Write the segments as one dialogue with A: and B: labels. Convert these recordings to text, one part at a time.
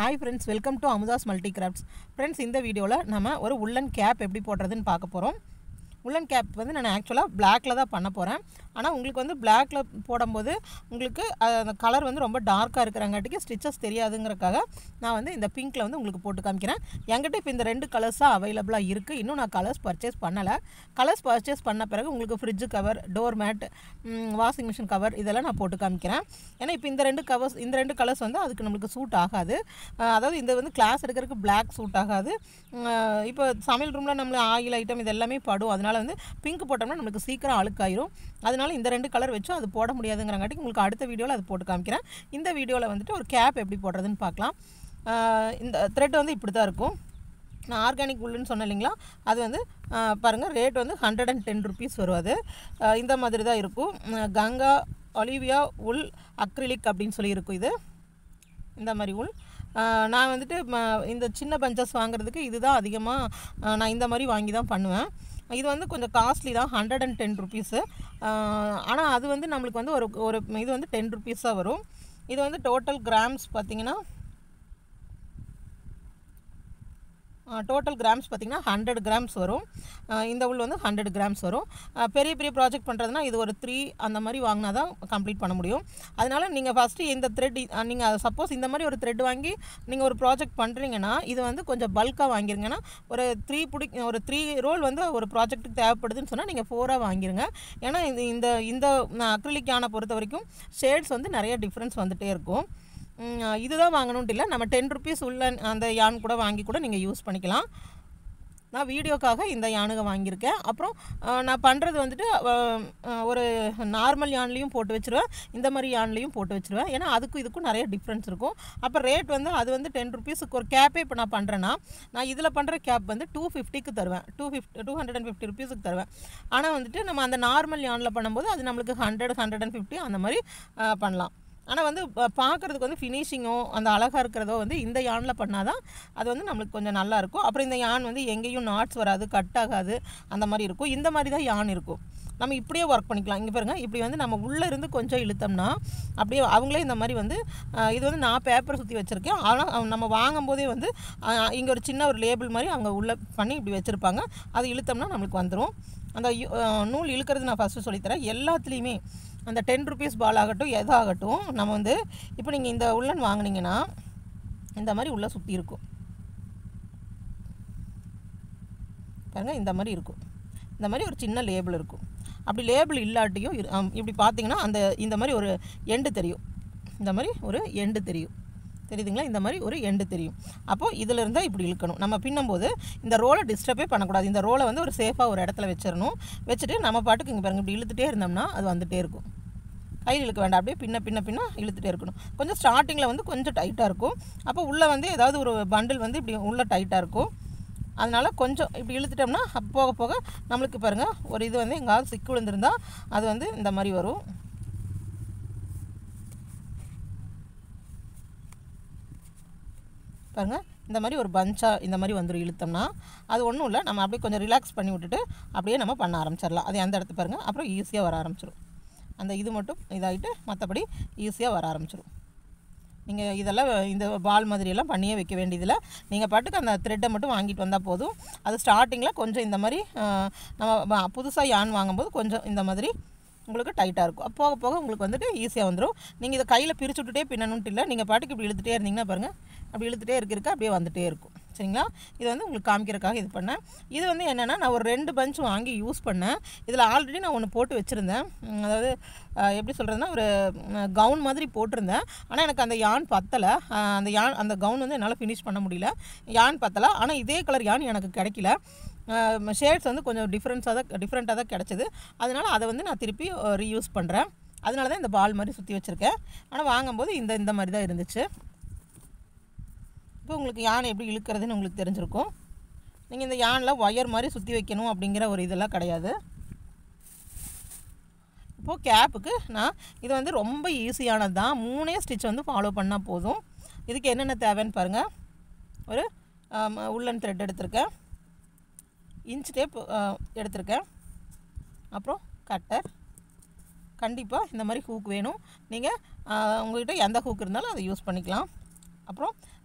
A: Hi friends welcome to Amudha's multi crafts friends இந்த வீடியோவில் நம்ம ஒரு உள்ளன் கேப் எப்படி போடுறதுன்னு பார்க்க போகிறோம் உள்ளன் கேப் வந்து நான் ஆக்சுவலாக பிளாக்ல தான் பண்ண போகிறேன் ஆனால் உங்களுக்கு வந்து பிளாக்ல போடும்போது உங்களுக்கு அஹ், அந்த கலர் வந்து ரொம்ப டார்க்காக இருக்கிறங்காட்டிக்கு ஸ்டிச்சஸ் தெரியாதுங்கிறக்காக நான் வந்து இந்த பிங்க்கில் வந்து உங்களுக்கு போட்டு காமிக்கிறேன் என்கிட்ட இப்போ இந்த ரெண்டு கலர்ஸ் தான் அவைலபிளாக இருக்குது இன்னும் நான் கலர்ஸ் பர்ச்சேஸ் பண்ணலை கலர்ஸ் பர்ச்சேஸ் பண்ண பிறகு உங்களுக்கு fridge cover door mat washing machine cover இதெல்லாம் நான் போட்டு காமிக்கிறேன் ஏன்னா இப்போ இந்த ரெண்டு கவர்ஸ் இந்த ரெண்டு கலர்ஸ் வந்து அதுக்கு நம்மளுக்கு சூட் ஆகாது அஹ், அதாவது இந்த வந்து கிளாஸ் எடுக்கிறதுக்கு பிளாக் சூட் ஆகாது அஹ், இப்போ சமையல் ரூமில் நம்மள ஆயில் ஐட்டம் இது எல்லாமே படும் அதனால வந்து பிங்க் போட்டோம்னா நம்மளுக்கு சீக்கிரம் அழுக்காயிரும் அதனால இந்த ரெண்டு கலர் வச்சும் அது போட முடியாதுங்கிறங்காட்டி உங்களுக்கு அடுத்த வீடியோவில் அது போட்டு காமிக்கிறேன் இந்த வீடியோவில் வந்துட்டு ஒரு கேப் எப்படி போடுறதுன்னு பார்க்கலாம் அஹ், இந்த த்ரெட் வந்து இப்படி தான் இருக்கும் நான் ஆர்கானிக் உள்ளுன்னு சொன்னேன் இல்லைங்களா அது வந்து பாருங்கள் ரேட் வந்து ஹண்ட்ரட் அண்ட் டென் ருபீஸ் வரும் அது அஹ், இந்த மாதிரி தான் இருக்கும் அஹ், கங்கா ஒலிவியா உல் அக்ரிலிக் அப்படின்னு சொல்லி இருக்கும் இது இந்த மாதிரி உள் அஹ், நான் வந்துட்டு ம- இந்த சின்ன பஞ்சஸ் வாங்குறதுக்கு இதுதான் அதிகமாக நான் இந்த மாதிரி வாங்கி தான் பண்ணுவேன் இது வந்து கொஞ்சம் காஸ்ட்லி தான் ஹண்ட்ரட் அண்ட் டென் ருபீஸு ஆனால் அது வந்து நம்மளுக்கு வந்து ஒரு ஒரு இது வந்து டென் ருபீஸ் தான் வரும் இது வந்து டோட்டல் கிராம்ஸ் பார்த்தீங்கன்னா டோட்டல் கிராம்ஸ் பார்த்திங்கன்னா ஹண்ட்ரட் கிராம்ஸ் வரும் அஹ் இந்த உள் வந்து ஹண்ட்ரட் கிராம்ஸ் வரும் அஹ் பெரிய பெரிய ப்ராஜெக்ட் பண்ணுறதுனா இது ஒரு த்ரீ அந்த மாதிரி வாங்கினா தான் கம்ப்ளீட் பண்ண முடியும் அதனால் நீங்கள் ஃபஸ்ட்டு இந்த த்ரெட் நீங்கள் சப்போஸ் இந்த மாதிரி ஒரு த்ரெட் வாங்கி நீங்கள் ஒரு ப்ராஜெக்ட் பண்ணுறீங்கன்னா இது வந்து கொஞ்சம் பல்காக வாங்கிருங்கன்னா ஒரு த்ரீ பிடி ஒரு த்ரீ ரோல் வந்து ஒரு ப்ராஜெக்ட்டுக்கு தேவைப்படுதுன்னு சொன்னால் நீங்கள் ஃபோராக வாங்கிருங்க ஏன்னா இது இந்த இந்த அக்ரிலிக் யானை பொறுத்த வரைக்கும் ஷேட்ஸ் வந்து நிறைய டிஃப்ரென்ஸ் வந்துகிட்டே இருக்கும் ம், இதுதான் வாங்கணுன்ட்டு இல்லை நம்ம டென் ருபீஸ் உள்ள அந்த யான் கூட வாங்கி கூட நீங்கள் யூஸ் பண்ணிக்கலாம் நான் வீடியோக்காக இந்த யானுங்க வாங்கியிருக்கேன் அப்புறம் அஹ், நான் பண்ணுறது வந்துட்டு அஹ், அஹ், ஒரு நார்மல் யான்லேயும் போட்டு வச்சுருவேன் இந்த மாதிரி யான்லேயும் போட்டு வச்சுருவேன் ஏன்னா அதுக்கும் இதுக்கும் நிறைய டிஃப்ரென்ஸ் இருக்கும் அப்போ ரேட் வந்து அது வந்து டென் ருபீஸுக்கு ஒரு கேப்பே இப்போ நான் பண்ணுறேன்னா நான் இதில் பண்ணுற கேப் வந்து டூ ஃபிஃப்டிக்கு தருவேன் two fifty two hundred and fifty ருபீஸுக்கு தருவேன் ஆனால் வந்துட்டு நம்ம அந்த நார்மல் யானில் பண்ணும்போது அது நம்மளுக்கு ஹண்ட்ரட் ஹண்ட்ரட் அண்ட் ஃபிஃப்டி அந்த மாதிரி அஹ், பண்ணலாம் ஆனால் வந்து ப- பார்க்கறதுக்கு வந்து ஃபினிஷிங்கோ அந்த அழகாக இருக்கிறதோ வந்து இந்த யானில் பண்ணால் தான் அது வந்து நம்மளுக்கு கொஞ்சம் நல்லா இருக்கும் அப்புறம் இந்த யான் வந்து எங்கேயும் நாட்ஸ் வராது கட் ஆகாது அந்த மாதிரி இருக்கும் இந்த மாதிரி தான் யான் இருக்கும் நம்ம இப்படியே ஒர்க் பண்ணிக்கலாம் இங்கே பாருங்கள் இப்படி வந்து நம்ம உள்ளே இருந்து கொஞ்சம் இழுத்தோம்னா அப்படியே அவங்களே இந்த மாதிரி வந்து அஹ், இது வந்து நான் பேப்பர் சுற்றி வச்சுருக்கேன் ஆனால் நம்ம வாங்கும்போதே வந்து இங்கே ஒரு சின்ன ஒரு லேபிள் மாதிரி அவங்க உள்ளே பண்ணி இப்படி வச்சுருப்பாங்க அது இழுத்தோம்னா நம்மளுக்கு வந்துடும் அந்த யு- அஹ், நூல் இழுக்கிறது நான் ஃபஸ்ட்டு சொல்லித்தரேன் எல்லாத்துலேயுமே அந்த டென் ருபீஸ் பால் ஆகட்டும் எதாகட்டும் நம்ம வந்து இப்போ நீங்கள் இந்த உள்ளன் வாங்குனீங்கன்னா இந்த மாதிரி உள்ளே சுற்றி இருக்கும் பாருங்க இந்த மாதிரி இருக்கும் இந்த மாதிரி ஒரு சின்ன லேபிள் இருக்கும் அப்படி லேபிள் இல்லாட்டியும் இரு- ஆம், இப்படி பார்த்தீங்கன்னா அந்த இந்த மாதிரி ஒரு எண்டு தெரியும் இந்த மாதிரி ஒரு எண்டு தெரியும் தெரியுதுங்களா இந்த மாதிரி ஒரு எண்டு தெரியும் அப்போது இதில் இருந்தால் இப்படி இழுக்கணும் நம்ம பின்னும்போது இந்த ரோலை டிஸ்டர்பே பண்ணக்கூடாது இந்த ரோலை வந்து ஒரு சேஃபாக ஒரு இடத்துல வச்சிடணும் வச்சுட்டு நம்ம பாட்டுக்கு இங்கே பாருங்க இப்படி இழுத்துட்டே இருந்தோம்னா அது வந்துட்டே இருக்கும் கையில் இழுக்க வேண்டாம் அப்படியே பின்ன பின்ன பின்ன இழுத்துட்டே இருக்கணும் கொஞ்சம் ஸ்டார்டிங்கில் வந்து கொஞ்சம் டைட்டாக இருக்கும் அப்போ உள்ளே வந்து ஏதாவது ஒரு பண்டில் வந்து இப்படி உள்ளே டைட்டாக இருக்கும் அதனால் கொஞ்சம் இப்படி இழுத்துட்டோம்னா அப்ப போக போக நம்மளுக்கு பாருங்கள் ஒரு இது வந்து எங்காவது சிக்கு விழுந்திருந்தா அது வந்து இந்த மாதிரி வரும் பாருங்க இந்த மாதிரி ஒரு பஞ்சாக இந்த மாதிரி வந்துடும் இழுத்தோம்னா அது ஒன்றும் இல்லை நம்ம அப்படியே கொஞ்சம் ரிலாக்ஸ் பண்ணி விட்டுட்டு அப்படியே நம்ம பண்ண ஆரம்பிச்சிடலாம் அது அந்த இடத்து பாருங்கள் அப்புறம் ஈஸியாக வர ஆரம்பிச்சிடும் அந்த இது மட்டும் இதாகிட்டு மற்றபடி ஈஸியாக வர ஆரம்பிச்சிடும் நீங்கள் இதெல்லாம் இந்த பால் மாதிரியெல்லாம் பண்ணியே வைக்க வேண்டியதில்லை நீங்கள் பாட்டுக்கு அந்த த்ரெட்டை மட்டும் வாங்கிட்டு வந்தால் போதும் அது ஸ்டார்டிங்கில் கொஞ்சம் இந்த மாதிரி ஆஹ், நம்ம புதுசாக யான் வாங்கும்போது கொஞ்சம் இந்த மாதிரி உங்களுக்கு டைட்டாக இருக்கும் அப்போ போக போக உங்களுக்கு வந்துட்டு ஈஸியாக வந்துடும் நீங்கள் இதை கையில் பிரிச்சு விட்டுட்டே பின்னணுன்ட்டு இல்லை நீங்கள் பாட்டுக்கு இப்படி இழுத்துட்டே இருந்தீங்கன்னா பாருங்கள் அப்படி இழுத்துட்டே இருக்க இருக்க அப்படியே வந்துட்டே இருக்கும் சரிங்களா இது வந்து உங்களுக்கு காமிக்கிறதுக்காக இது பண்ணேன் இது வந்து என்னென்னா நான் ஒரு ரெண்டு பஞ்ச் வாங்கி யூஸ் பண்ணேன் இதில் ஆல்ரெடி நான் ஒன்று போட்டு வச்சுருந்தேன் உம், அதாவது அஹ், எப்படி சொல்கிறதுனா ஒரு கவுன் மாதிரி போட்டிருந்தேன் ஆனால் எனக்கு அந்த யான் பத்தலை அஹ், அந்த யான் அந்த கவுன் வந்து என்னால் ஃபினிஷ் பண்ண முடியல யான் பத்தலை ஆனால் இதே கலர் யான் எனக்கு கிடைக்கல ஷேட்ஸ் வந்து கொஞ்சம் டிஃப்ரென்ஸாக தான் டிஃப்ரெண்ட்டாக தான் கிடச்சிது அதனால் அதை வந்து நான் திருப்பி ரீயூஸ் பண்ணுறேன் அதனால தான் இந்த பால் மாதிரி சுற்றி வச்சுருக்கேன் ஆனால் வாங்கும்போது இந்த இந்த மாதிரி தான் இருந்துச்சு இப்போ உங்களுக்கு யானை எப்படி இழுக்கிறதுன்னு உங்களுக்கு தெரிஞ்சிருக்கும் நீங்கள் இந்த யானில் ஒயர் மாதிரி சுற்றி வைக்கணும் அப்படிங்கிற ஒரு இதெல்லாம் கிடையாது இப்போது கேப்புக்கு நான் இது வந்து ரொம்ப ஈஸியானது தான் மூணே ஸ்டிச் வந்து ஃபாலோ பண்ணால் போதும் இதுக்கு என்னென்ன தேவைன்னு பாருங்கள் ஒரு உள்ளன் த்ரெட் எடுத்திருக்கேன் இன்ச் டேப் எடுத்திருக்கேன் அப்புறம் கட்டர் கண்டிப்பாக இந்த மாதிரி ஹூக் வேணும் நீங்கள் உங்கள்கிட்ட எந்த ஹூக் இருந்தாலும் அதை யூஸ் பண்ணிக்கலாம் அப்புறம்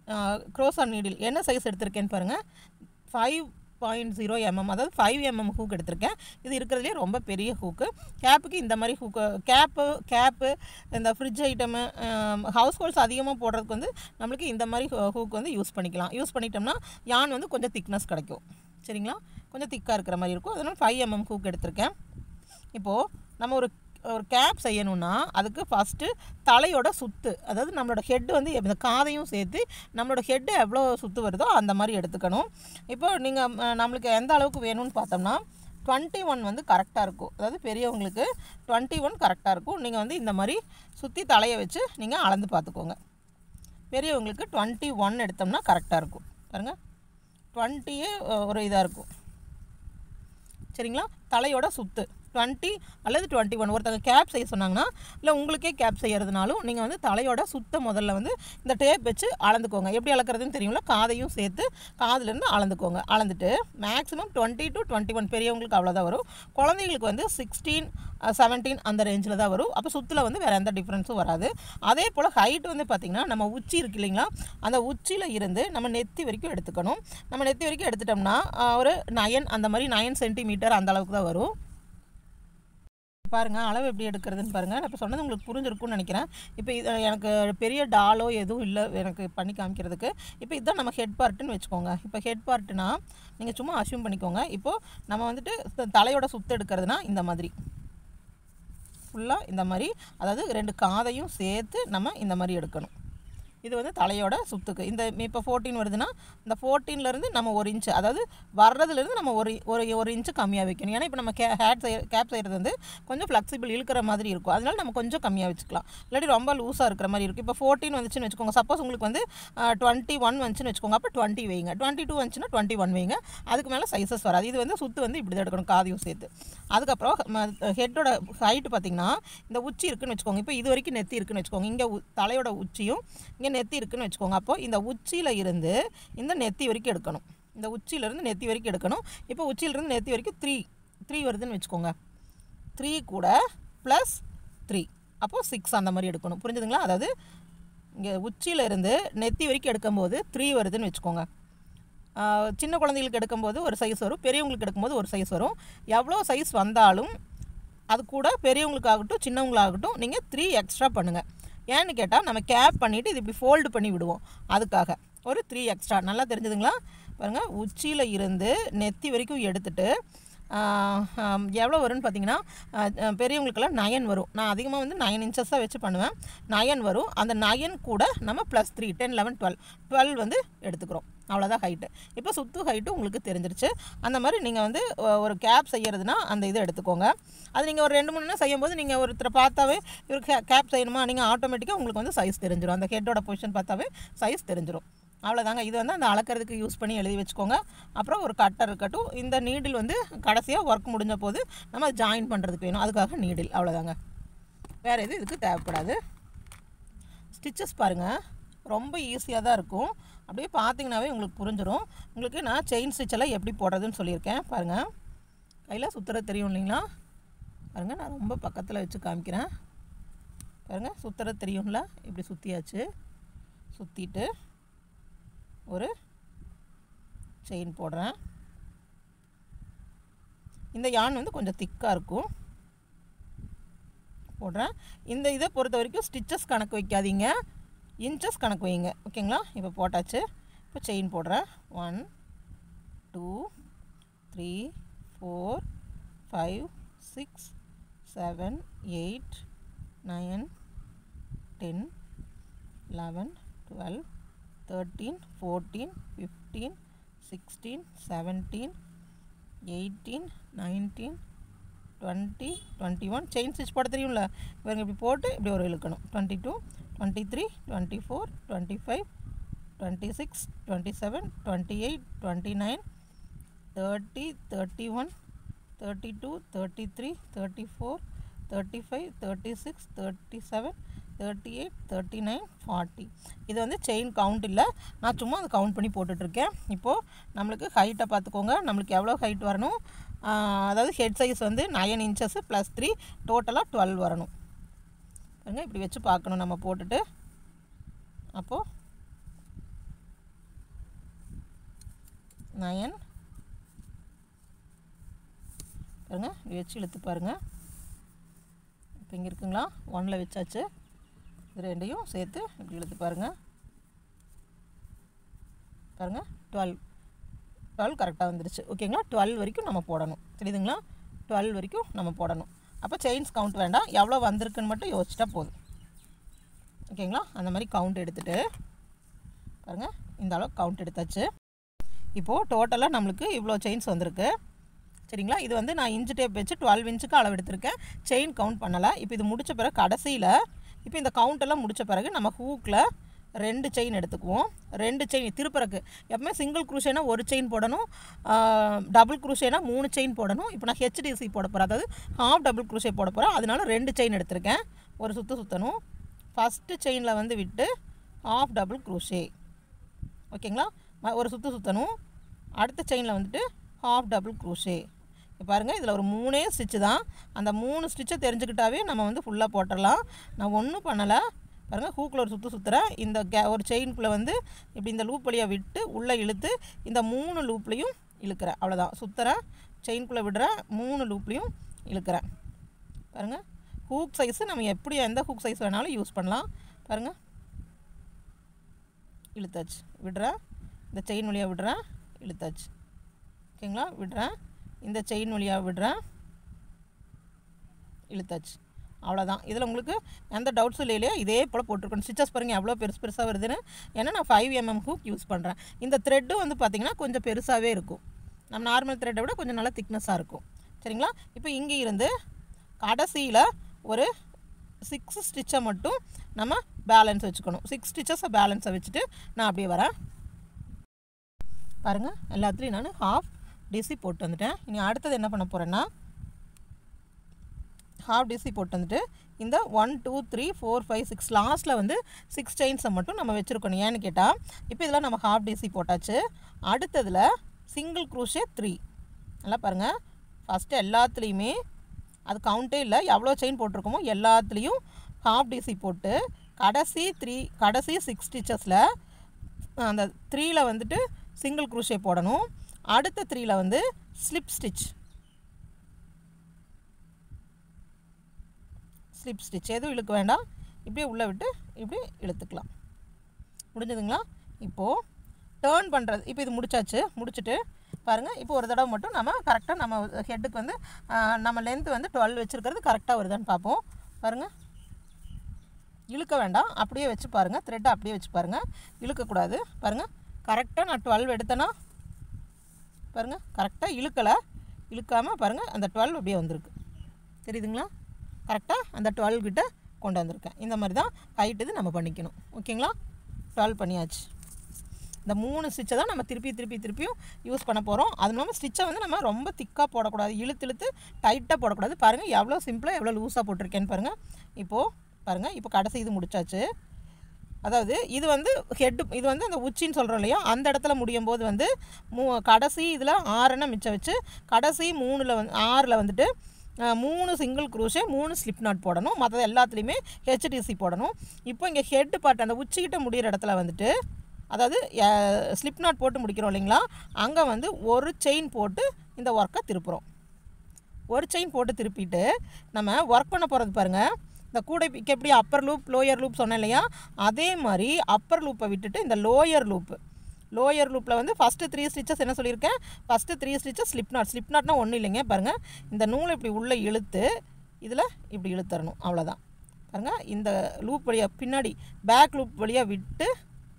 A: க்ரோஸ் ஆன் நீடில் என்ன சைஸ் எடுத்திருக்கேன்னு பாருங்கள் ஃபைவ் பாயிண்ட் ஜீரோ எம்எம் அதாவது ஃபைவ் எம்எம் ஹூக் எடுத்திருக்கேன் இது இருக்கிறதுலே ரொம்ப பெரிய ஹூக்கு கேப்புக்கு இந்த மாதிரி ஹூக்கு கேப்பு கேப்பு இந்த ஃப்ரிட்ஜ் ஐட்டமு ஹவுஸ் ஹோல்ஸ் அதிகமாக போடுறதுக்கு வந்து நம்மளுக்கு இந்த மாதிரி ஹூக் வந்து யூஸ் பண்ணிக்கலாம் யூஸ் பண்ணிட்டோம்னா யான் வந்து கொஞ்சம் திக்னஸ் கிடைக்கும் சரிங்களா கொஞ்சம் திக்காக இருக்கிற மாதிரி இருக்கும் அதனால் ஃபைவ் எம்எம் ஹூக் எடுத்திருக்கேன் இப்போது நம்ம ஒரு ஒரு கேப் செய்யணும்னா அதுக்கு ஃபஸ்ட்டு தலையோட சுத்து அதாவது நம்மளோட ஹெட் வந்து இந்த காதையும் சேர்த்து நம்மளோட ஹெட்டு எவ்வளோ சுத்து வருதோ அந்த மாதிரி எடுத்துக்கணும் இப்போ நீங்கள் நம்மளுக்கு எந்த அளவுக்கு வேணும்னு பார்த்தோம்னா டுவெண்ட்டி ஒன் வந்து கரெக்டாக இருக்கும் அதாவது பெரியவங்களுக்கு டுவெண்ட்டி ஒன் கரெக்டாக இருக்கும் நீங்கள் வந்து இந்த மாதிரி சுற்றி தலையை வச்சு நீங்கள் அளந்து பார்த்துக்கோங்க பெரியவங்களுக்கு டுவெண்ட்டி ஒன் எடுத்தோம்னா கரெக்டாக இருக்கும் பாருங்கள் டுவெண்ட்டியே ஒரு இதாக இருக்கும் சரிங்களா தலையோட சுத்து டுவெண்ட்டி அல்லது டுவெண்ட்டி ஒன் ஒருத்தங்க கேப் செய்ய சொன்னாங்கன்னா இல்லை உங்களுக்கே கேப் செய்யறதுனாலும் நீங்கள் வந்து தலையோட சுத்த முதல்ல வந்து இந்த டேப் வச்சு அளந்துக்கோங்க எப்படி அளக்குறதுன்னு தெரியும்ல காதையும் சேர்த்து காதுலேருந்து அளந்துக்கோங்க அளந்துட்டு maximum twenty to twenty one பெரியவங்களுக்கு அவ்வளோதான் வரும் குழந்தைங்களுக்கு வந்து சிக்ஸ்டீன் செவன்டீன் அந்த ரேஞ்சில் தான் வரும் அப்போ சுத்தில் வந்து வேறு எந்த டிஃப்ரென்ஸும் வராது அதே போல் ஹைட் வந்து பார்த்திங்கன்னா நம்ம உச்சி இருக்கு இல்லைங்களா அந்த உச்சியில் இருந்து நம்ம நெத்தி வரைக்கும் எடுத்துக்கணும் நம்ம நெத்தி வரைக்கும் எடுத்துட்டோம்னா ஆஹ், ஒரு நயன் அந்த மாதிரி நயன் சென்டிமீட்டர் அந்த அளவுக்கு தான் வரும் பாருங்கள் அளவு எப்படி எடுக்கிறதுன்னு பாருங்கள் நான் இப்போ சொன்னது உங்களுக்கு புரிஞ்சிருக்கும்னு நினைக்கிறேன் இப்போ இது எனக்கு பெரிய டாலோ எதுவும் இல்லை எனக்கு பண்ணி காமிக்கிறதுக்கு இப்போ இதுதான் நம்ம ஹெட் பார்ட்டுன்னு வச்சுக்கோங்க இப்போ ஹெட் பார்ட்டுனா நீங்கள் சும்மா அசியூம் பண்ணிக்கோங்க இப்போது நம்ம வந்துட்டு த- தலையோட சுத்து எடுக்கிறதுனா இந்த மாதிரி ஃபுல்லாக இந்த மாதிரி அதாவது ரெண்டு காதையும் சேர்த்து நம்ம இந்த மாதிரி எடுக்கணும் இது வந்து தலையோட சுத்துக்கு இந்த இப்போ ஃபோர்டீன் வருதுன்னா இந்த 14 இருந்து நம்ம ஒரு இன்ச்சு அதாவது வர்றதுலேருந்து நம்ம ஒரு ஒரு ஒரு இன்ச்சு கம்மியாக வைக்கணும் ஏன்னா இப்போ நம்ம கே ஹேட் செய்ய கேப் செய்கிறது வந்து கொஞ்சம் ஃப்ளெக்சிபிள் இழுக்கிற மாதிரி இருக்கும் அதனால நம்ம கொஞ்சம் கம்மியாக வச்சுக்கலாம் இல்லாட்டி ரொம்ப லூஸாக இருக்கிற மாதிரி இருக்கும் இப்போ ஃபோர்டீன் வந்துச்சுன்னு வச்சுக்கோங்க சப்போஸ் உங்களுக்கு வந்து டுவெண்ட்டி ஒன் வந்துச்சுன்னு வச்சுக்கோங்க அப்போ டுவெண்ட்டி வைங்க டுவெண்ட்டி டூ வந்துச்சுன்னா டுவெண்ட்டி ஒன் வைங்க அதுக்கு மேலே சைஸஸ் வராது இது வந்து சுத்து வந்து இப்படி தான் எடுக்கணும் காதையும் சேர்த்து அதுக்கப்புறம் ஹெட்டோட ஹைட்டு பார்த்தீங்கன்னா இந்த உச்சி இருக்குன்னு வச்சுக்கோங்க இப்போ இது வரைக்கும் நெத்தி இருக்குன்னு வச்சுக்கோங்க இங்கே தலையோட உச்சியும் இங்கே நெத்தி இருக்குன்னு வச்சுக்கோங்க அப்போ இந்த உச்சியில் இருந்து இந்த நெத்தி வரைக்கும் எடுக்கணும் இந்த உச்சியிலேருந்து நெத்தி வரைக்கும் எடுக்கணும் இப்போ உச்சியிலேருந்து நெத்தி வரைக்கும் த்ரீ த்ரீ வருதுன்னு வச்சுக்கோங்க த்ரீ கூட ப்ளஸ் த்ரீ அப்போது சிக்ஸ் அந்த மாதிரி எடுக்கணும் புரிஞ்சுதுங்களா அதாவது இங்கே உச்சியில இருந்து நெத்தி வரைக்கும் எடுக்கும்போது த்ரீ வருதுன்னு வச்சுக்கோங்க ஆஹ் சின்ன குழந்தைகளுக்கு எடுக்கும்போது ஒரு சைஸ் வரும் பெரியவங்களுக்கு எடுக்கும்போது ஒரு சைஸ் வரும் எவ்வளோ சைஸ் வந்தாலும் அது கூட பெரியவங்களுக்காகட்டும் சின்னவங்களாகட்டும் நீங்கள் த்ரீ எக்ஸ்ட்ரா பண்ணுங்கள் ஏன்னு கேட்டால் நம்ம கேப் பண்ணிவிட்டு இது இப்படி ஃபோல்டு பண்ணி விடுவோம் அதுக்காக ஒரு த்ரீ எக்ஸ்ட்ரா நல்லா தெரிஞ்சுதுங்களா பாருங்கள் உச்சியில் இருந்து நெத்தி வரைக்கும் எடுத்துட்டு ஆஹ், ஆம், எவ்வளோ வரும்னு பார்த்தீங்கன்னா ஆஹ், ஆஹ், பெரியவங்களுக்கெல்லாம் நயன் வரும் நான் அதிகமாக வந்து நயன் இன்ச்சஸாக வச்சு பண்ணுவேன் நயன் வரும் அந்த நயன் கூட நம்ம plus three ten eleven twelve twelve வந்து எடுத்துக்கிறோம் அவ்வளோதான் ஹைட்டு இப்போ சுத்து ஹைட்டு உங்களுக்கு தெரிஞ்சிருச்சு அந்த மாதிரி நீங்கள் வந்து ஒ- ஒரு கேப் செய்கிறதுனா அந்த இதை எடுத்துக்கோங்க அது நீங்கள் ஒரு ரெண்டு மூணு நாள் செய்யும்போது நீங்கள் ஒருத்தரை பார்த்தாவே இவருக்கு கேப் செய்யணுமா நீங்கள் ஆட்டோமேட்டிக்காக உங்களுக்கு வந்து சைஸ் தெரிஞ்சிடும் அந்த ஹெட்டோட பொசிஷன் பார்த்தாவே சைஸ் தெரிஞ்சிடும் அவ்வளோதாங்க இது வந்து அந்த அளக்கிறதுக்கு யூஸ் பண்ணி எழுதி வச்சுக்கோங்க அப்புறம் ஒரு கட்டர் இருக்கட்டும் இந்த நீடில் வந்து கடைசியாக ஒர்க் முடிஞ்ச போது நம்ம ஜாயின் பண்ணுறதுக்கு வேணும் அதுக்காக நீடில் அவ்வளோதாங்க வேறு எதுவும் இதுக்கு தேவைப்படாது ஸ்டிச்சஸ் பாருங்கள் ரொம்ப ஈஸியாக தான் இருக்கும் அப்படியே பார்த்தீங்கன்னாவே உங்களுக்கு புரிஞ்சிடும் உங்களுக்கு நான் செயின் ஸ்டிச் எல்லாம் எப்படி போடுறதுன்னு சொல்லியிருக்கேன் பாருங்கள் கையில் சுற்றுறது தெரியும் இல்லைங்களா பாருங்கள் நான் ரொம்ப பக்கத்தில் வச்சு காமிக்கிறேன் பாருங்கள் சுற்றுறது தெரியும்ல இப்படி சுற்றியாச்சு சுற்றிட்டு ஒரு செயின் போடுறேன் இந்த யான் வந்து கொஞ்சம் திக்காக இருக்கும் போடுறேன் இந்த இதை பொறுத்த வரைக்கும் ஸ்டிச்சஸ் கணக்கு வைக்காதீங்க இன்ச்சஸ் கணக்கு வைங்க ஓகேங்களா இப்போ போட்டாச்சு இப்போ செயின் போடுறேன் one two three four five six seven eight nine ten eleven twelve thirteen fourteen fifteen sixteen seventeen eighteen nineteen twenty twenty one chain stitch போட தெரியும்ல இவங்க இப்படி போட்டு இப்படி ஒரு இழுக்கணும் twenty two twenty three twenty four twenty five twenty six twenty seven twenty eight twenty nine thirty thirty one thirty two thirty three thirty four thirty five thirty six thirty seven thirty eight thirty nine forty இது வந்து chain count இல்லை நான் சும்மா அதை count பண்ணி போட்டுட்ருக்கேன் இப்போது நம்மளுக்கு ஹைட்டை பார்த்துக்கோங்க நம்மளுக்கு எவ்வளோ ஹைட் வரணும் ஆஹ் அதாவது ஹெட் சைஸ் வந்து நயன் இன்ச்சஸ் ப்ளஸ் த்ரீ டோட்டலாக டுவெல் வரணும் பாருங்க இப்படி வச்சு பார்க்கணும் நம்ம போட்டுட்டு அப்போது நயன் பாருங்க இப்படி வச்சு இழுத்து பாருங்கள் இப்போ இங்கே இருக்குங்களா ஒன்னில் வச்சாச்சு இது ரெண்டையும் சேர்த்து இப்படி இழுத்து பாருங்கள் பாருங்கள் டுவெல் டுவெல் கரெக்டாக வந்துருச்சு ஓகேங்களா டுவெல் வரைக்கும் நம்ம போடணும் தெரியுதுங்களா டுவெல் வரைக்கும் நம்ம போடணும் அப்போ செயின்ஸ் கவுண்ட் வேண்டாம் எவ்வளோ வந்திருக்குன்னு மட்டும் யோசிச்சிட்டா போதும் ஓகேங்களா அந்த மாதிரி கவுண்ட் எடுத்துகிட்டு பாருங்கள் இந்த அளவுக்கு கவுண்ட் எடுத்தாச்சு இப்போது டோட்டலாக நம்மளுக்கு இவ்வளோ செயின்ஸ் வந்திருக்கு சரிங்களா இது வந்து நான் இன்ச்சு டேப் வச்சு டுவெல் இன்ச்சுக்கு அளவு எடுத்திருக்கேன் செயின் கவுண்ட் பண்ணலை இப்போ இது முடித்த பிறகு கடைசியில் இப்போ இந்த கவுண்டெல்லாம் முடித்த பிறகு நம்ம ஹூக்கில் ரெண்டு செயின் எடுத்துக்குவோம் ரெண்டு செயின் திருப்பறக்கு எப்பவுமே சிங்கிள் குரூஷேனா ஒரு செயின் போடணும் டபுள் குரூஷேனா மூணு செயின் போடணும் இப்போ நான் ஹெச்டிசி போட போகிறேன் அதாவது ஹாஃப் டபுள் குரூஷே போட போகிறேன் அதனால ரெண்டு செயின் எடுத்திருக்கேன் ஒரு சுற்று சுற்றணும் ஃபஸ்ட்டு செயினில் வந்து விட்டு ஹாஃப் டபுள் குரூஷே ஓகேங்களா ம- ஒரு சுற்று சுற்றணும் அடுத்த செயினில் வந்துட்டு ஹாஃப் டபுள் க்ரூஷே இப்போ பாருங்கள் இதில் ஒரு மூணே ஸ்டிச்சு தான் அந்த மூணு ஸ்டிச்சை தெரிஞ்சுக்கிட்டாவே நம்ம வந்து ஃபுல்லாக போட்டுடலாம் நான் ஒன்றும் பண்ணலை பாருங்கள் ஹூக்கில் ஒரு சுற்று சுற்றுறேன் இந்த கே ஒரு செயின்குள்ளே வந்து இப்படி இந்த லூப் வழியாக விட்டு உள்ளே இழுத்து இந்த மூணு லூப்லேயும் இழுக்கிறேன் அவ்வளோதான் சுற்றுறேன் செயின்குள்ளே விடுறேன் மூணு லூப்லேயும் இழுக்கிறேன் பாருங்கள் ஹூக் சைஸு நம்ம எப்படி எந்த ஹூக் சைஸ் வேணாலும் யூஸ் பண்ணலாம் பாருங்கள் இழுத்தாச்சு விடுறேன் இந்த செயின் வழியாக விடுறேன் இழுத்தாச்சு ஓகேங்களா விடுறேன் இந்த செயின் வழியாக விடுறேன் இழுத்தாச்சு அவ்வளோதான் இதில் உங்களுக்கு எந்த டவுட்ஸும் இல்லையா இதே போல் போட்டிருக்கணும் ஸ்டிச்சஸ் பாருங்கள் எவ்வளோ பெருசு பெருசாக வருதுன்னு ஏன்னா நான் ஃபைவ் எம்எம் ஹூக் யூஸ் பண்ணுறேன் இந்த த்ரெட்டும் வந்து பார்த்திங்கன்னா கொஞ்சம் பெருசாகவே இருக்கும் நம்ம நார்மல் த்ரெட்டை விட கொஞ்சம் நல்லா திக்னஸாக இருக்கும் சரிங்களா இப்போ இங்கே இருந்து கடைசியில் ஒரு சிக்ஸ் ஸ்டிச்சை மட்டும் நம்ம பேலன்ஸ் வச்சுக்கணும் சிக்ஸ் ஸ்டிச்சஸை பேலன்ஸை வச்சுட்டு நான் அப்படியே வரேன் பாருங்கள் எல்லாத்துலேயும் நான் ஹாஃப் டிசி போட்டு வந்துட்டேன் இனி அடுத்தது என்ன பண்ண போகிறேன்னா ஹாஃப் டிசி போட்டு வந்துட்டு இந்த one two three four five six லாஸ்ட்டில் வந்து சிக்ஸ் செயின்ஸை மட்டும் நம்ம வச்சுருக்கணும் ஏன்னு கேட்டால் இப்போ இதில் நம்ம ஹாஃப் டிசி போட்டாச்சு அடுத்ததில் சிங்கிள் க்ரூஷே த்ரீ நல்லா பாருங்கள் ஃபஸ்ட்டு எல்லாத்துலேயுமே அது கவுண்டே இல்லை எவ்வளோ செயின் போட்டிருக்கோமோ எல்லாத்துலேயும் ஹாஃப் டிசி போட்டு கடைசி த்ரீ கடைசி சிக்ஸ் ஸ்டிச்சஸில் அந்த த்ரீயில் வந்துட்டு சிங்கிள் க்ரூஷே போடணும் அடுத்த த்ரீயில் வந்து ஸ்லிப் ஸ்டிச் ஸ்லிப் ஸ்டிச் எதுவும் இழுக்க வேண்டாம் இப்படியே உள்ளே விட்டு இப்படி இழுத்துக்கலாம் முடிஞ்சதுங்களா இப்போது டேர்ன் பண்ணுறது இப்போ இது முடிச்சாச்சு முடிச்சுட்டு பாருங்கள் இப்போ ஒரு தடவை மட்டும் நம்ம கரெக்டாக நம்ம ஹெட்டுக்கு வந்து ஆஹ், நம்ம லென்த் வந்து டுவெல் வச்சுருக்கிறது கரெக்டாக வருதான்னு பார்ப்போம் பாருங்கள் இழுக்க வேண்டாம் அப்படியே வச்சு பாருங்கள் த்ரெட்டை அப்படியே வச்சு பாருங்கள் இழுக்கக்கூடாது பாருங்கள் கரெக்டாக நான் டுவெல் எடுத்தேன்னா பாருங்கள் கரெக்டாக இழுக்கலை இழுக்காமல் பாருங்கள் அந்த டுவெல் அப்படியே வந்திருக்கு தெரியுதுங்களா கரெக்டாக அந்த டுவெல் கிட்ட கொண்டு வந்திருக்கேன் இந்த மாதிரி தான் ஹைட் இது நம்ம பண்ணிக்கணும் ஓகேங்களா டுவெல் பண்ணியாச்சு இந்த மூணு ஸ்டிச்சை தான் நம்ம திருப்பி திருப்பி திருப்பியும் யூஸ் பண்ண போகிறோம் அது இல்லாமல் ஸ்டிச்சை வந்து நம்ம ரொம்ப திக்காக போடக்கூடாது இழுத்து இழுத்து டைட்டாக போடக்கூடாது பாருங்கள் எவ்வளோ சிம்பிளாக எவ்வளோ லூஸாக போட்டிருக்கேன்னு பாருங்கள் இப்போது பாருங்கள் இப்போ கடைசி இது முடிச்சாச்சு அதாவது இது வந்து ஹெட்டு இது வந்து அந்த உச்சின்னு சொல்கிறோம் இல்லையா அந்த இடத்துல முடியும் போது வந்து மூ கடைசி இதில் ஆறுன்னு மிச்சம் வச்சு கடைசி மூணில் வந்து ஆறில் வந்துட்டு அஹ், மூணு சிங்கிள் க்ரூஷே மூணு ஸ்லிப் நாட் போடணும் மற்றது எல்லாத்துலேயுமே ஹெச்டிசி போடணும் இப்போ இங்கே ஹெட் பார்ட் அந்த உச்சிக்கிட்ட முடிகிற இடத்துல வந்துட்டு அதாவது ஸ்லிப் நாட் போட்டு முடிக்கிறோம் இல்லைங்களா அங்கே வந்து ஒரு செயின் போட்டு இந்த ஒர்க்கை திருப்புறோம் ஒரு செயின் போட்டு திருப்பிட்டு நம்ம ஒர்க் பண்ண போகிறது பாருங்கள் இந்த கூடைக்கு எப்படி அப்பர் லூப் லோயர் லூப் சொன்னேன் இல்லையா அதே மாதிரி அப்பர் லூப்பை விட்டுட்டு இந்த லோயர் லூப்பு லோயர் லூப்பில் வந்து ஃபஸ்ட்டு த்ரீ ஸ்டிச்சஸ் என்ன சொல்லியிருக்கேன் first three stitches slip knot slip நாட்னா ஒன்றும் இல்லைங்க பாருங்கள் இந்த நூலை இப்படி உள்ளே இழுத்து இதில் இப்படி இழுத்தரணும் அவ்வளோதான் பாருங்கள் இந்த லூப் வழியாக பின்னாடி பேக் லூப் வழியாக விட்டு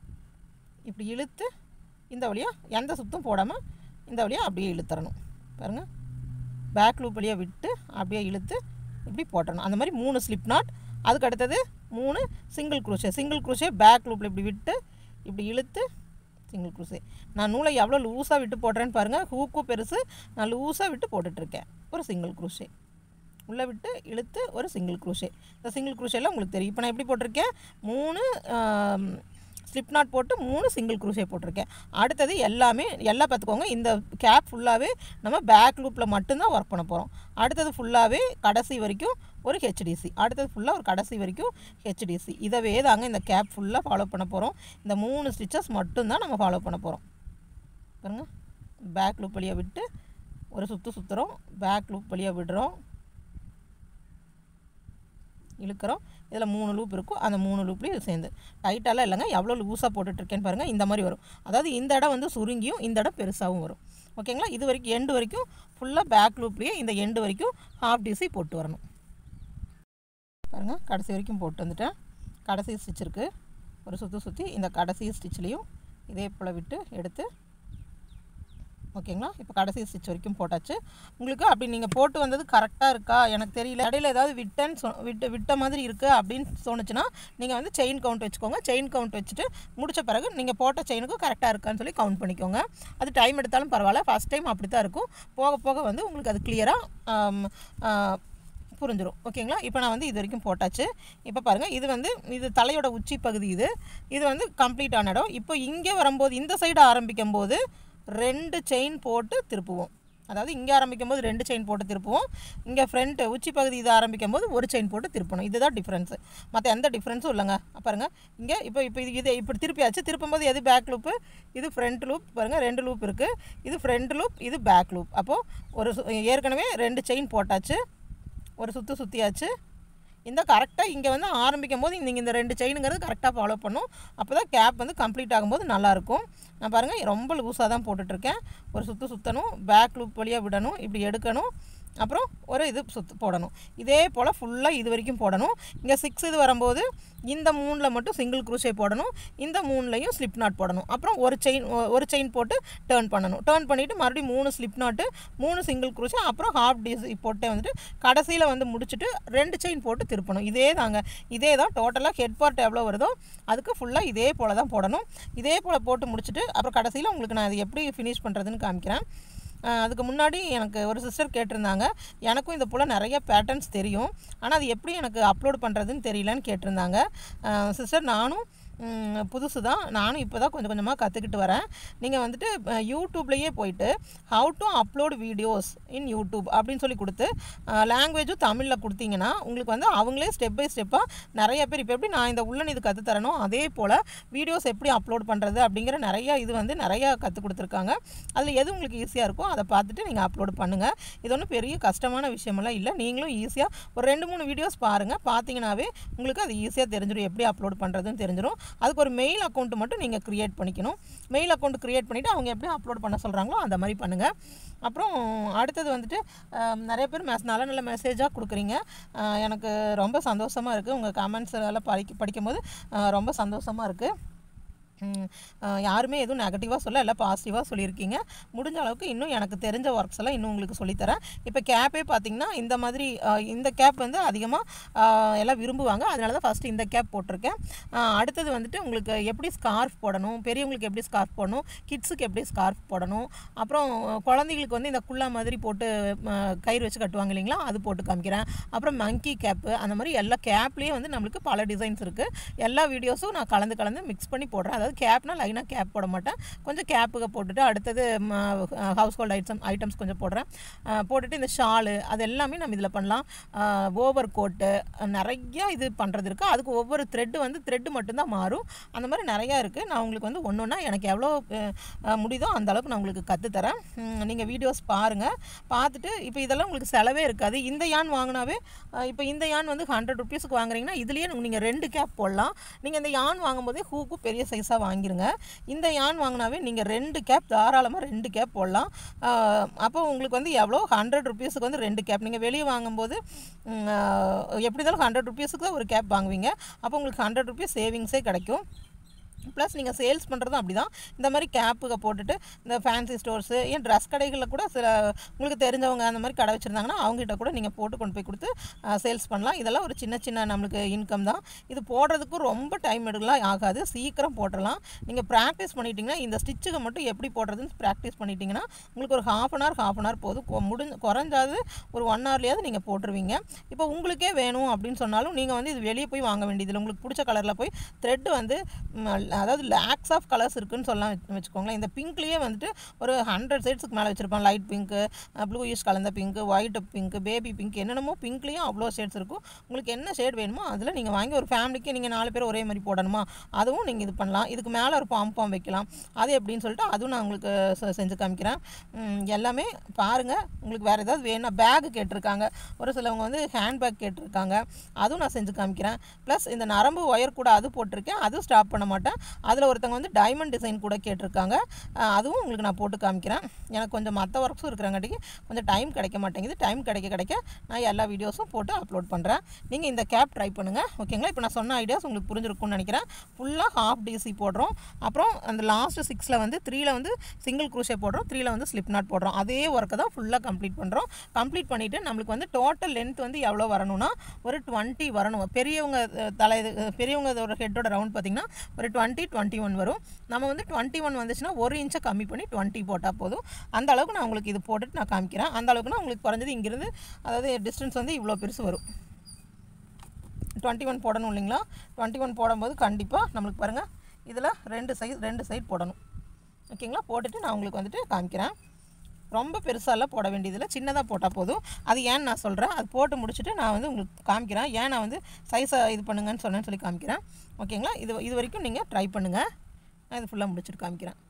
A: இப்படி இழுத்து இந்த வழியாக எந்த சுத்தும் போடாமல் இந்த வழியாக அப்படியே இழுத்தரணும் பாருங்கள் பேக் லூப் வழியாக விட்டு அப்படியே இழுத்து இப்படி போட்டுறணும் அந்த மாதிரி மூணு ஸ்லிப் நாட் அதுக்கு அடுத்தது மூணு single crochet single crochet back லூப்பில் இப்படி விட்டு இப்படி இழுத்து சிங்கிள் குரூஷே நான் நூலை எவ்வளோ லூஸாக விட்டு போடுறேன்னு பாருங்கள் ஹூக்கும் பெருசு நான் லூஸாக விட்டு போட்டுட்ருக்கேன் ஒரு சிங்கிள் குரூஷே உள்ளே விட்டு இழுத்து ஒரு சிங்கிள் குரூஷே இந்த சிங்கிள் குரூஷேலாம் உங்களுக்கு தெரியும் இப்போ நான் எப்படி போட்டிருக்கேன் மூணு ஸ்லிப் நாட் போட்டு மூணு சிங்கிள் குரூஷே போட்டிருக்கேன் அடுத்தது எல்லாமே எல்லாம் பார்த்துக்கோங்க இந்த கேப் ஃபுல்லாகவே நம்ம பேக் லூப்பில் மட்டும்தான் ஒர்க் பண்ண போகிறோம் அடுத்தது ஃபுல்லாகவே கடைசி வரைக்கும் ஒரு ஹெச்டிசி அடுத்தது ஃபுல்லாக ஒரு கடைசி வரைக்கும் ஹெச்டிசி இதவே தாங்க இந்த கேப் ஃபுல்லாக ஃபாலோ பண்ண போகிறோம் இந்த மூணு ஸ்டிச்சஸ் மட்டும்தான் நம்ம ஃபாலோ பண்ண போகிறோம் பாருங்க பேக் லூப் வழியாக விட்டு ஒரு சுற்று சுற்றுறோம் பேக் லூப் வழியாக விடுறோம் இழுக்கிறோம் இதில் மூணு லூப் இருக்கும் அந்த மூணு லூப்லேயும் இது சேர்ந்து டைட்டாலாம் இல்லைங்க எவ்வளோ லூஸாக போட்டுட்ருக்கேன்னு பாருங்கள் இந்த மாதிரி வரும் அதாவது இந்த இடம் வந்து சுருங்கியும் இந்த இடம் பெருசாகவும் வரும் ஓகேங்களா இது வரைக்கும் எண்டு வரைக்கும் ஃபுல்லாக பேக் லூப்லேயே இந்த எண்டு வரைக்கும் ஹாஃப் டிசி போட்டு வரணும் பாருங்கள் கடைசி வரைக்கும் போட்டு வந்துட்டேன் கடைசி ஸ்டிச் இருக்குது ஒரு சுற்றி சுற்றி இந்த கடைசி ஸ்டிச்லேயும் இதே போல் விட்டு எடுத்து ஓகேங்களா இப்போ கடைசி ஸ்டிச் வரைக்கும் போட்டாச்சு உங்களுக்கு அப்படி நீங்கள் போட்டு வந்தது கரெக்டாக இருக்கா எனக்கு தெரியல இடையில ஏதாவது விட்டேன்னு சொ விட்டு விட்ட மாதிரி இருக்குது அப்படின்னு தோணுச்சுன்னா நீங்கள் வந்து செயின் கவுண்ட் வச்சுக்கோங்க செயின் கவுண்ட் வச்சுட்டு முடிச்ச பிறகு நீங்கள் போட்ட செயினுக்கும் கரெக்டாக இருக்கான்னு சொல்லி கவுண்ட் பண்ணிக்கோங்க அது டைம் எடுத்தாலும் பரவாயில்ல ஃபஸ்ட் டைம் அப்படி தான் இருக்கும் போக போக வந்து உங்களுக்கு அது கிளியராக புரிஞ்சிடும் ஓகேங்களா இப்போ நான் வந்து இது வரைக்கும் போட்டாச்சு இப்போ பாருங்கள் இது வந்து இது தலையோட உச்சி பகுதி இது இது வந்து கம்ப்ளீட் ஆன இடம் இப்போ இங்கே வரும்போது இந்த சைடு ஆரம்பிக்கும் போது ரெண்டு செயின் போட்டு திருப்புவோம் அதாவது இங்கே ஆரம்பிக்கும் போது ரெண்டு செயின் போட்டு திருப்புவோம் இங்கே ஃப்ரண்ட்டு உச்சி பகுதி இது ஆரம்பிக்கும் போது ஒரு செயின் போட்டு திருப்பணும் இதுதான் டிஃப்ரென்ஸு மற்ற எந்த டிஃப்ரென்ஸும் இல்லைங்க பாருங்கள் இங்கே இப்போ இப்போ இது இது இப்படி திருப்பியாச்சு திருப்பும்போது எது பேக் லூப்பு இது ஃப்ரண்ட் லூப் பாருங்கள் ரெண்டு லூப் இருக்குது இது ஃப்ரண்ட் லூப் இது பேக் லூப் அப்போது ஒரு சு- ஏற்கனவே ரெண்டு செயின் போட்டாச்சு ஒரு சுற்று சுற்றியாச்சு இந்த கரெக்டாக இங்கே வந்து ஆரம்பிக்கும் போது நீங்கள் இந்த ரெண்டு செயினுங்கிறது கரெக்டாக ஃபாலோ பண்ணும் அப்போ தான் கேப் வந்து கம்ப்ளீட் ஆகும்போது நல்லாயிருக்கும் நான் பாருங்கள் ரொம்ப லூஸாக தான் போட்டுட்ருக்கேன் ஒரு சுற்று சுற்றணும் பேக் லூப் வழியாக விடணும் இப்படி எடுக்கணும் அப்புறம் ஒரு இது சுத்து போடணும் இதே போல் ஃபுல்லாக இது வரைக்கும் போடணும் இங்கே சிக்ஸ் இது வரும்போது இந்த மூணில் மட்டும் சிங்கிள் குரூஷே போடணும் இந்த மூணுலையும் ஸ்லிப் நாட் போடணும் அப்புறம் ஒரு செயின் ஒரு செயின் போட்டு டேர்ன் பண்ணணும் டேர்ன் பண்ணிவிட்டு மறுபடியும் மூணு ஸ்லிப் நாட்டு மூணு சிங்கிள் குரூஷே அப்புறம் ஹாஃப் டிசி போட்டே வந்துட்டு கடைசியில் வந்து முடிச்சுட்டு ரெண்டு செயின் போட்டு திருப்பணும் இதே தாங்க இதே தான் டோட்டலாக ஹெட் பார்ட் எவ்வளோ வருதோ அதுக்கு ஃபுல்லாக இதே போல் தான் போடணும் இதே போல் போட்டு முடிச்சுட்டு அப்புறம் கடைசியில் உங்களுக்கு நான் இது எப்படி ஃபினிஷ் பண்ணுறதுன்னு காமிக்கிறேன் அஹ் அதுக்கு முன்னாடி எனக்கு ஒரு சிஸ்டர் கேட்டிருந்தாங்க எனக்கும் இந்த போல் நிறைய பேட்டர்ன்ஸ் தெரியும் ஆனால் அது எப்படி எனக்கு அப்லோட் பண்ணுறதுன்னு தெரியலன்னு கேட்டிருந்தாங்க சிஸ்டர் நானும் ம், புதுசு தான் நானும் இப்போ தான் கொஞ்சம் கொஞ்சமாக கற்றுக்கிட்டு வரேன் நீங்கள் வந்துட்டு அஹ், யூடியூப்லேயே போயிட்டு how to upload videos in YouTube அப்படின்னு சொல்லி கொடுத்து லாங்குவேஜும் தமிழில் கொடுத்தீங்கன்னா உங்களுக்கு வந்து அவங்களே ஸ்டெப் பை ஸ்டெப்பாக நிறைய பேர் இப்போ எப்படி நான் இந்த உள்ளன் இது கற்று தரணும் அதே போல் வீடியோஸ் எப்படி அப்லோட் பண்ணுறது அப்படிங்கிற நிறைய இது வந்து நிறையா கற்றுக் கொடுத்துருக்காங்க அதில் எது உங்களுக்கு ஈஸியாக இருக்கோ அதை பார்த்துட்டு நீங்கள் அப்லோட் பண்ணுங்கள் இது ஒன்றும் பெரிய கஷ்டமான விஷயமெல்லாம் இல்லை நீங்களும் ஈஸியாக ஒரு ரெண்டு மூணு வீடியோஸ் பாருங்கள் பார்த்தீங்கன்னாவே உங்களுக்கு அது ஈஸியாக தெரிஞ்சிடும் எப்படி அப்லோட் பண்ணுறதுன்னு தெரிஞ்சிடும் அதுக்கு ஒரு மெயில் அக்கௌண்ட் மட்டும் நீங்கள் க்ரியேட் பண்ணிக்கணும் மெயில் அக்கௌண்ட் க்ரியேட் பண்ணிவிட்டு அவங்க எப்படி அப்லோட் பண்ண சொல்கிறாங்களோ அந்த மாதிரி பண்ணுங்கள் அப்புறம் அடுத்தது வந்துட்டு அஹ், நிறைய பேர் மெஸ் நல்ல நல்ல மெசேஜாக கொடுக்குறீங்க அஹ், எனக்கு ரொம்ப சந்தோஷமாக இருக்குது உங்கள் கமெண்ட்ஸ் எல்லாம் படிக்க படிக்கும்போது அஹ், ரொம்ப சந்தோஷமாக இருக்குது ம், அஹ், யாருமே எதுவும் நெகட்டிவாக சொல்ல எல்லாம் பாசிட்டிவாக சொல்லியிருக்கீங்க முடிஞ்ச அளவுக்கு இன்னும் எனக்கு தெரிஞ்ச ஒர்க்ஸ் எல்லாம் இன்னும் உங்களுக்கு சொல்லித்தரேன் இப்போ கேப்பே பார்த்தீங்கன்னா இந்த மாதிரி அஹ், இந்த கேப் வந்து அதிகமாக எல்லாம் விரும்புவாங்க அதனால தான் ஃபஸ்ட்டு இந்த கேப் போட்டிருக்கேன் அஹ், அடுத்தது வந்துட்டு உங்களுக்கு எப்படி ஸ்கார்ஃப் போடணும் பெரியவங்களுக்கு எப்படி ஸ்கார்ஃப் போடணும் கிட்ஸுக்கு எப்படி ஸ்கார்ஃப் போடணும் அப்புறம் குழந்தைங்களுக்கு வந்து இந்த குள்ளா மாதிரி போட்டு அஹ், கயிறு வச்சு கட்டுவாங்க இல்லைங்களா அது போட்டு காமிக்கிறேன் அப்புறம் மங்கி கேப்பு அந்த மாதிரி எல்லா கேப்லேயே வந்து நம்மளுக்கு பல டிசைன்ஸ் இருக்குது எல்லா வீடியோஸும் நான் கலந்து கலந்து மிக்ஸ் பண்ணி போடுறேன் அதாவது கேப்னா லைனாக கேப் போட மாட்டேன் கொஞ்சம் கேப்புக்கு போட்டுட்டு அடுத்தது ஹவுஸ் ஹோல்ட் ஐட்டம் ஐட்டம்ஸ் கொஞ்சம் போடுறேன் அஹ், போட்டுட்டு இந்த ஷாலு அது எல்லாமே நம்ம இதில் பண்ணலாம் ஓவர் கோட்டு நிறைய இது பண்ணுறது இருக்குது அதுக்கு ஒவ்வொரு த்ரெட்டு வந்து த்ரெட்டு மட்டும்தான் மாறும் அந்த மாதிரி நிறையா இருக்குது நான் உங்களுக்கு வந்து ஒன்று ஒன்றா எனக்கு எவ்வளோ அஹ், அஹ், முடியுதோ அந்த அளவுக்கு நான் உங்களுக்கு கற்றுத்தரேன் நீங்கள் வீடியோஸ் பாருங்கள் பார்த்துட்டு இப்போ இதெல்லாம் உங்களுக்கு செலவே இருக்காது இந்த யான் வாங்கினாவே இப்போ இந்த யான் வந்து ஹண்ட்ரட் ருபீஸுக்கு வாங்குறீங்கன்னா இதுலேயே நீங்கள் ரெண்டு கேப் போடலாம் நீங்கள் இந்த யான் வாங்கும்போதே ஹூக்கு பெரிய சைஸாக வாங்கிருங்க இந்த யான் வாங்கினாவே நீங்கள் ரெண்டு கேப் தாராளமாக ரெண்டு கேப் போடலாம் அஹ், அப்போ உங்களுக்கு வந்து எவ்வளோ ஹண்ட்ரட் ருபீஸுக்கு வந்து ரெண்டு கேப் நீங்கள் வெளியே வாங்கும்போது ம், அஹ், எப்படி இருந்தாலும் ஹண்ட்ரட் ருபீஸுக்கு தான் ஒரு கேப் வாங்குவீங்க அப்போ உங்களுக்கு ஹண்ட்ரட் ருபீஸ் சேவிங்ஸே கிடைக்கும் ப்ளஸ் நீங்கள் சேல்ஸ் பண்ணுறதும் அப்படி தான் இந்த மாதிரி கேப்புக போட்டுட்டு இந்த ஃபேன்சி ஸ்டோர்ஸு ஏன் ட்ரெஸ் கடைகளில் கூட சில உங்களுக்கு தெரிஞ்சவங்க அந்த மாதிரி கடை வச்சுருந்தாங்கன்னா அவங்ககிட்ட கூட நீங்கள் போட்டு கொண்டு போய் கொடுத்து சேல்ஸ் பண்ணலாம் இதெல்லாம் ஒரு சின்ன சின்ன நம்மளுக்கு இன்கம் தான் இது போடுறதுக்கும் ரொம்ப டைம் எடுக்கலாம் ஆகாது சீக்கிரம் போட்டுடலாம் நீங்கள் ப்ராக்டிஸ் பண்ணிட்டீங்கன்னா இந்த ஸ்டிச்சுக்கு மட்டும் எப்படி போடுறதுன்னு ப்ராக்டிஸ் பண்ணிட்டீங்கன்னா உங்களுக்கு ஒரு half an hour half an hour போதும் கொ- முடிஞ்ச குறைஞ்சாது ஒரு ஒன் ஹவர்லேயாவது நீங்கள் போட்டுருவீங்க இப்போ உங்களுக்கே வேணும் அப்படின்னு சொன்னாலும் நீங்கள் வந்து இது வெளியே போய் வாங்க வேண்டியதில்லை உங்களுக்கு பிடிச்ச கலரில் போய் த்ரெட் வந்து அதாவது லேக்ஸ் ஆஃப் கலர்ஸ் இருக்குன்னு சொல்லலாம் வச்சு- வச்சுக்கோங்களேன் இந்த பிங்க்லேயே வந்துட்டு ஒரு ஹண்ட்ரட் ஷேட்ஸுக்கு மேலே வச்சுருப்பான் லைட் பிங்க்கு ப்ளூயிஷ் கலந்த pink white pink baby pink என்னென்னமோ பிங்க்லேயும் அவ்வளோ ஷேட்ஸ் இருக்கும் உங்களுக்கு என்ன ஷேட் வேணுமோ அதில் நீங்கள் வாங்கி ஒரு ஃபேமிலிக்கு நீங்கள் நாலு பேர் ஒரே மாதிரி போடணுமா அதுவும் நீங்கள் இது பண்ணலாம் இதுக்கு மேலே ஒரு பாம்பாம் வைக்கலாம் அது எப்படின்னு சொல்லிட்டு அதுவும் நான் உங்களுக்கு செ- செஞ்சு காமிக்கிறேன் ம், எல்லாமே பாருங்கள் உங்களுக்கு வேறு ஏதாவது வேணும் பேக் கேட்டிருக்காங்க ஒரு சிலவங்க வந்து ஹேண்ட்பேக் கேட்டிருக்காங்க அதுவும் நான் செஞ்சு காமிக்கிறேன் ப்ளஸ் இந்த நரம்பு ஒயர் கூட அது போட்டிருக்கேன் அதுவும் ஸ்டாப் பண்ண மாட்டேன் அதில் ஒருத்தவங்க வந்து டைமண்ட் டிசைன் கூட கேட்டிருக்காங்க அஹ் அதுவும் உங்களுக்கு நான் போட்டு காமிக்கிறேன் எனக்கு கொஞ்சம் மற்ற ஒர்க்ஸும் இருக்கிறங்காட்டிக்கு கொஞ்சம் டைம் கிடைக்க மாட்டேங்குது டைம் கிடைக்க கிடைக்க நான் எல்லா வீடியோஸும் போட்டு அப்லோட் பண்ணுறேன் நீங்கள் இந்த கேப் ட்ரை பண்ணுங்கள் ஓகேங்களா இப்போ நான் சொன்ன ஐடியாஸ் உங்களுக்கு புரிஞ்சிருக்கும்னு நினைக்கிறேன் ஃபுல்லாக ஹாஃப் டிசி போடுறோம் அப்புறம் அந்த லாஸ்ட் சிக்ஸில் வந்து த்ரீல வந்து சிங்கிள் குரூஷே போடுறோம் த்ரீல வந்து ஸ்லிப் நாட் போடுறோம் அதே ஒர்க்கை தான் ஃபுல்லாக கம்ப்ளீட் பண்ணுறோம் கம்ப்ளீட் பண்ணிவிட்டு நம்மளுக்கு வந்து டோட்டல் லென்த் வந்து எவ்வளோ வரணும்னா ஒரு டுவெண்ட்டி வரணும் பெரியவங்க அஹ், தலை இது- பெரியவங்க ஒரு ஹெட்டோட ரவுண்ட் பார்த்திங்கன்னா ஒரு டுவெண்ட்டி டுவெண்ட்டி ஒன் வரும் நம்ம வந்து டுவெண்ட்டி ஒன் வந்துச்சுன்னா ஒரு இன்ச்சை கம்மி பண்ணி டுவெண்ட்டி போட்டால் போதும் அந்த அளவுக்கு நான் உங்களுக்கு இது போட்டுட்டு நான் காமிக்கிறேன் அந்த அளவுக்குனா உங்களுக்கு குறைஞ்சது இங்கிருந்து அதாவது டிஸ்டன்ஸ் வந்து இவ்வளோ பெருசு வரும் டுவெண்ட்டி ஒன் போடணும் இல்லைங்களா டுவெண்ட்டி ஒன் போடும்போது கண்டிப்பாக நம்மளுக்கு பாருங்கள் இதில் ரெண்டு சைடு ரெண்டு சைடு போடணும் ஓகேங்களா போட்டுட்டு நான் உங்களுக்கு வந்துட்டு காமிக்கிறேன் ரொம்ப பெருசாலாம் போட வேண்டியதில்லை சின்னதாக போட்டால் போதும் அது ஏன்னு நான் சொல்கிறேன் அது போட்டு முடிச்சுட்டு நான் வந்து உங்களுக்கு காமிக்கிறேன் ஏன் நான் வந்து சைஸை இது பண்ணுங்கன்னு சொன்னேன்னு சொல்லி காமிக்கிறேன் ஓகேங்களா இது இது வரைக்கும் நீங்கள் ட்ரை பண்ணுங்கள் நான் இது ஃபுல்லாக முடிச்சுட்டு காமிக்கிறேன்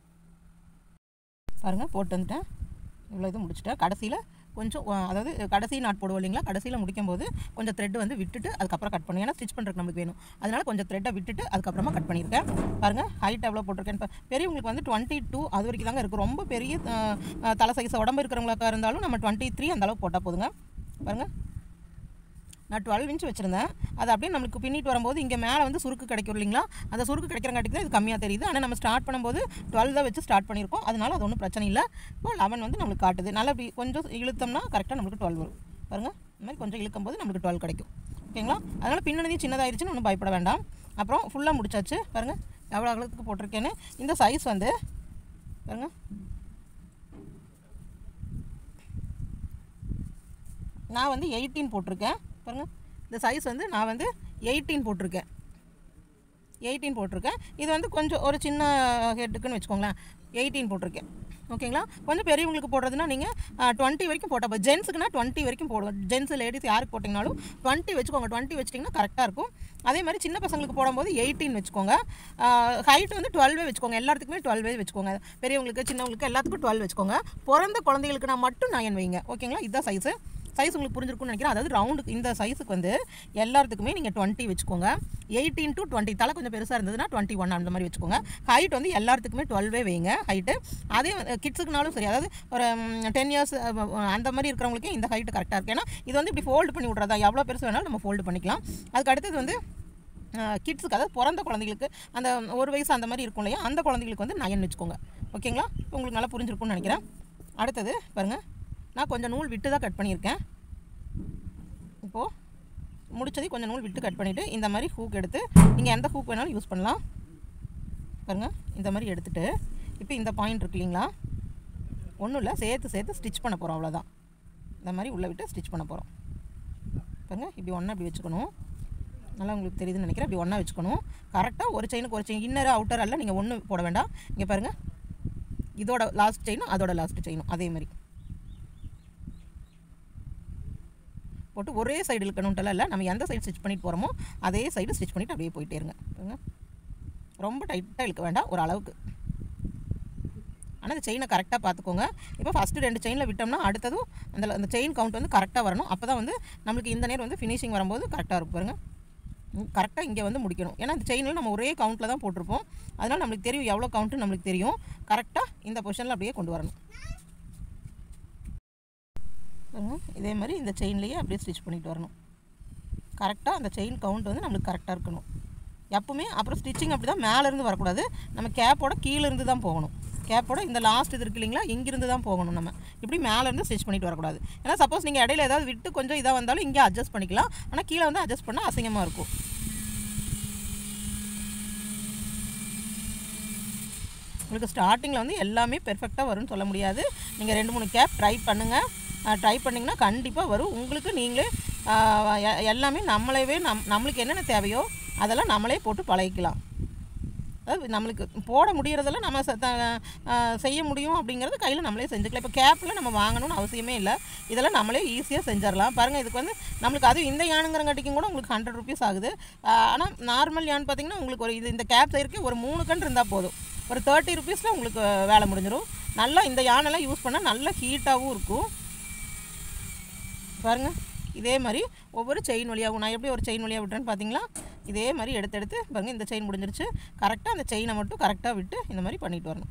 A: பாருங்கள் போட்டு வந்துட்டேன் இவ்வளோ இது முடிச்சுட்டேன் கடைசியில் கொஞ்சம் அஹ், அதாவது கடைசி நாட் போடுவோம் இல்லைங்களா கடைசியில் முடிக்கும் போது கொஞ்சம் த்ரெட் வந்து விட்டுட்டு அதுக்கப்புறம் கட் பண்ணி ஏன்னா ஸ்டிச் பண்ணுறதுக்கு நமக்கு வேணும் அதனால கொஞ்சம் த்ரெட்டை விட்டுட்டு அதுக்கப்புறமா கட் பண்ணியிருக்கேன் பாருங்கள் ஹைட் எவ்வளோ போட்டிருக்கேன் இப்போ பெரியவங்களுக்கு வந்து டுவெண்ட்டி டூ அது வரைக்கும் தாங்க இருக்குது ரொம்ப பெரிய அஹ், அஹ், தலை சைஸ் உடம்பு இருக்கிறவங்களுக்கா இருந்தாலும் நம்ம டுவெண்ட்டி த்ரீ அந்த அளவுக்கு போட்டால் போதுங்க பாருங்கள் நான் டுவெல் இன்ச் வச்சுருந்தேன் அது அப்படியே நம்மளுக்கு பின்னிட்டு வரும்போது இங்கே மேலே வந்து சுருக்கு கிடைக்கும் இல்லைங்களா அந்த சுருக்கு கிடைக்கிறங்காட்டிக்கு தான் இது கம்மியாக தெரியுது ஆனால் நம்ம ஸ்டார்ட் பண்ணும்போது டுவெல் தான் வச்சு ஸ்டார்ட் பண்ணியிருக்கோம் அதனால அது ஒன்றும் பிரச்சனை இல்லை இப்போ லெவன் வந்து நம்மளுக்கு காட்டுது நல்லா இப்படி கொஞ்சம் இழுத்தோம்னா கரெக்டாக நம்மளுக்கு டுவெல் வரும் பாருங்கள் இந்த மாதிரி கொஞ்சம் இழுக்கும் போது நம்மளுக்கு டுவெல் கிடைக்கும் ஓகேங்களா அதனால் பின்னணியும் சின்னதாயிருச்சுன்னு ஒன்றும் பயப்பட வேண்டாம் அப்புறம் ஃபுல்லாக முடிச்சாச்சு பாருங்கள் எவ்வளோ அகலத்துக்கு போட்டிருக்கேன்னு இந்த சைஸ் வந்து பாருங்கள் நான் வந்து எயிட்டீன் போட்டிருக்கேன் பாருங்கள் இந்த சைஸ் வந்து நான் வந்து எயிட்டீன் போட்டிருக்கேன் எயிட்டீன் போட்டிருக்கேன் இது வந்து கொஞ்சம் ஒரு சின்ன ஹெட்டுக்குன்னு வச்சுக்கோங்களேன் எயிட்டீன் போட்டிருக்கேன் ஓகேங்களா கொஞ்சம் பெரியவங்களுக்கு போடுறதுனா நீங்கள் டுவெண்ட்டி வரைக்கும் போட்டால் போதும் ஜென்ஸுக்குனா டுவெண்ட்டி வரைக்கும் போடுவோம் ஜென்ஸ் லேடிஸ் யாருக்கு போட்டிங்கனாலும் டுவெண்ட்டி வச்சுக்கோங்க டுவெண்ட்டி வச்சிட்டிங்கன்னா கரெக்டாக இருக்கும் அதே மாதிரி சின்ன பசங்களுக்கு போடும்போது எயிட்டீன் வச்சுக்கோங்க ஹைட் வந்து டுவெல்வே வச்சுக்கோங்க எல்லாத்துக்குமே டுவெல்வே வச்சுக்கோங்க பெரியவங்களுக்கு சின்னவங்களுக்கு எல்லாத்துக்கும் டுவெல் வச்சுக்கோங்க பிறந்த குழந்தைகளுக்கு நான் மட்டும் நயன் வைங்க ஓகேங்களா இதுதான் சைஸு சைஸ் உங்களுக்கு புரிஞ்சிருக்கும்னு நினைக்கிறேன் அதாவது ரவுண்டுக்கு இந்த சைஸுக்கு வந்து எல்லாத்துக்குமே நீங்கள் டுவெண்ட்டி வச்சுக்கோங்க எயிட்டீன் டு டுவெண்ட்டி தலை கொஞ்சம் பெருசாக இருந்ததுன்னா டுவெண்ட்டி ஒன் அந்த மாதிரி வச்சுக்கோங்க ஹைட் வந்து எல்லாத்துக்குமே டுவெல்வே வைங்க ஹைட்டு அதே கிட்ஸுக்குனாலும் சரி அதாவது ஒரு டென் இயர்ஸ் அந்த மாதிரி இருக்கிறவங்களுக்கு இந்த ஹைட்டு கரெக்டாக இருக்குது ஏன்னா இது வந்து இப்படி ஃபோல்டு பண்ணி விட்றதா எவ்வளோ பெருசு வேணாலும் நம்ம ஃபோல்டு பண்ணிக்கலாம் அதுக்கு அடுத்தது வந்து கிட்ஸுக்கு அதாவது பிறந்த குழந்தைகளுக்கு அந்த ஒரு வயசு அந்த மாதிரி இருக்கும் இல்லையா அந்த குழந்தைகளுக்கு வந்து நயன் வச்சுக்கோங்க ஓகேங்களா இப்போ உங்களுக்கு நல்லா புரிஞ்சிருக்கும்னு நினைக்கிறேன் அடுத்தது பாருங்கள் நான் கொஞ்சம் நூல் விட்டு தான் கட் பண்ணியிருக்கேன் இப்போது முடிச்சதை கொஞ்சம் நூல் விட்டு கட் பண்ணிவிட்டு இந்த மாதிரி ஹூக் எடுத்து நீங்கள் எந்த ஹூக் வேணாலும் யூஸ் பண்ணலாம் பாருங்கள் இந்த மாதிரி எடுத்துகிட்டு இப்போ இந்த பாயிண்ட் இருக்கு இல்லைங்களா ஒன்றும் இல்லை சேர்த்து சேர்த்து ஸ்டிச் பண்ண போகிறோம் அவ்வளோதான் இந்த மாதிரி உள்ளே விட்டு ஸ்டிச் பண்ண போகிறோம் பாருங்கள் இப்படி ஒன்றா இப்படி வச்சுக்கணும் நல்லா உங்களுக்கு தெரியுதுன்னு நினைக்கிறேன் இப்படி ஒன்றா வச்சுக்கணும் கரெக்டாக ஒரு செயினுக்கு ஒரு செயின் இன்னர் அவுட்டர் எல்லாம் நீங்கள் ஒன்று போட வேண்டாம் இங்கே பாருங்கள் இதோட லாஸ்ட் செயினும் அதோட லாஸ்ட் செயினும் அதே மாதிரி போட்டு ஒரே சைடு இழுக்கணுன்ட்டுலாம் இல்லை நம்ம எந்த சைடு ஸ்டிச் பண்ணிட்டு போகிறோமோ அதே சைடு ஸ்டிச் பண்ணிட்டு அப்படியே போயிட்டே இருங்க பாருங்க. ரொம்ப டைட்டாக இழுக்க வேண்டாம் ஒரு அளவுக்கு ஆனால் அந்த செயினை கரெக்டாக பார்த்துக்கோங்க இப்போ ஃபஸ்ட்டு ரெண்டு செயினில் விட்டோம்னா அடுத்ததும் அந்த அந்த செயின் கவுண்ட் வந்து கரெக்டாக வரணும் அப்போ தான் வந்து நம்மளுக்கு இந்த நேரம் வந்து ஃபினிஷிங் வரும்போது கரெக்டாக இருக்கும் பாருங்க கரெக்டாக இங்கே வந்து முடிக்கணும் ஏன்னா இந்த செயினில் நம்ம ஒரே கவுண்ட்டில் தான் போட்டிருப்போம் அதனால் நம்மளுக்கு தெரியும் எவ்வளோ கவுண்ட்டு நம்மளுக்கு தெரியும் கரெக்டாக இந்த பொசிஷனில் அப்படியே கொண்டு வரணும் பாருங்க இதே மாதிரி இந்த செயின்லேயே அப்படியே ஸ்டிச் பண்ணிட்டு வரணும் கரெக்டாக அந்த செயின் கவுண்ட் வந்து நம்மளுக்கு கரெக்டாக இருக்கணும் எப்பவுமே அப்புறம் ஸ்டிச்சிங் அப்படி தான் மேலேருந்து வரக்கூடாது நம்ம கேப்போட கீழேருந்து தான் போகணும் கேப்போட இந்த லாஸ்ட் இது இருக்கு இல்லைங்களா இங்கிருந்து தான் போகணும் நம்ம இப்படி மேலேருந்து ஸ்டிச் பண்ணிட்டு வரக்கூடாது ஏன்னா சப்போஸ் நீங்கள் இடையில ஏதாவது விட்டு கொஞ்சம் இதாக வந்தாலும் இங்கே அட்ஜஸ்ட் பண்ணிக்கலாம் ஆனால் கீழே வந்து அட்ஜஸ்ட் பண்ணால் அசிங்கமாக இருக்கும் உங்களுக்கு ஸ்டார்டிங்கில் வந்து எல்லாமே பெர்ஃபெக்டாக வரும்னு சொல்ல முடியாது நீங்கள் ரெண்டு மூணு கேப் ட்ரை பண்ணுங்கள் ட்ரை பண்ணிங்கன்னா கண்டிப்பாக வரும் உங்களுக்கு நீங்களே ஆஹ், எ- எல்லாமே நம்மளவே நம் நம்மளுக்கு என்னென்ன தேவையோ அதெல்லாம் நம்மளே போட்டு பழகிக்கலாம் அதாவது நம்மளுக்கு போட முடியறதெல்லாம் நம்ம ச- த- அஹ் செய்ய முடியும் அப்படிங்கிறது கையில் நம்மளே செஞ்சுக்கலாம் இப்போ கேப்பில் நம்ம வாங்கணும்னு அவசியமே இல்லை இதெல்லாம் நம்மளே ஈஸியாக செஞ்சிடலாம் பாருங்கள் இதுக்கு வந்து நம்மளுக்கு அதுவும் இந்த யானுங்கிறங்காட்டிக்கும் கூட உங்களுக்கு ஹண்ட்ரட் ருபீஸ் ஆகுது ஆனால் நார்மல் யான் பார்த்தீங்கன்னா உங்களுக்கு ஒரு இது இந்த கேப் செய்யறதுக்கு ஒரு மூணு கன்று இருந்தால் போதும் ஒரு தேர்ட்டி ருபீஸில் உங்களுக்கு வேலை முடிஞ்சிடும் நல்லா இந்த யானெல்லாம் யூஸ் பண்ணால் நல்லா ஹீட்டாகவும் இருக்கும் பாருங்கள் இதே மாதிரி ஒவ்வொரு செயின் வழியாகும் நான் எப்படி ஒரு செயின் வழியாக விட்டுறேன்னு பார்த்தீங்களா இதே மாதிரி எடுத்து எடுத்து பாருங்கள் இந்த செயின் முடிஞ்சிருச்சு கரெக்டாக அந்த செயினை மட்டும் கரெக்டாக விட்டு இந்த மாதிரி பண்ணிட்டு வரணும்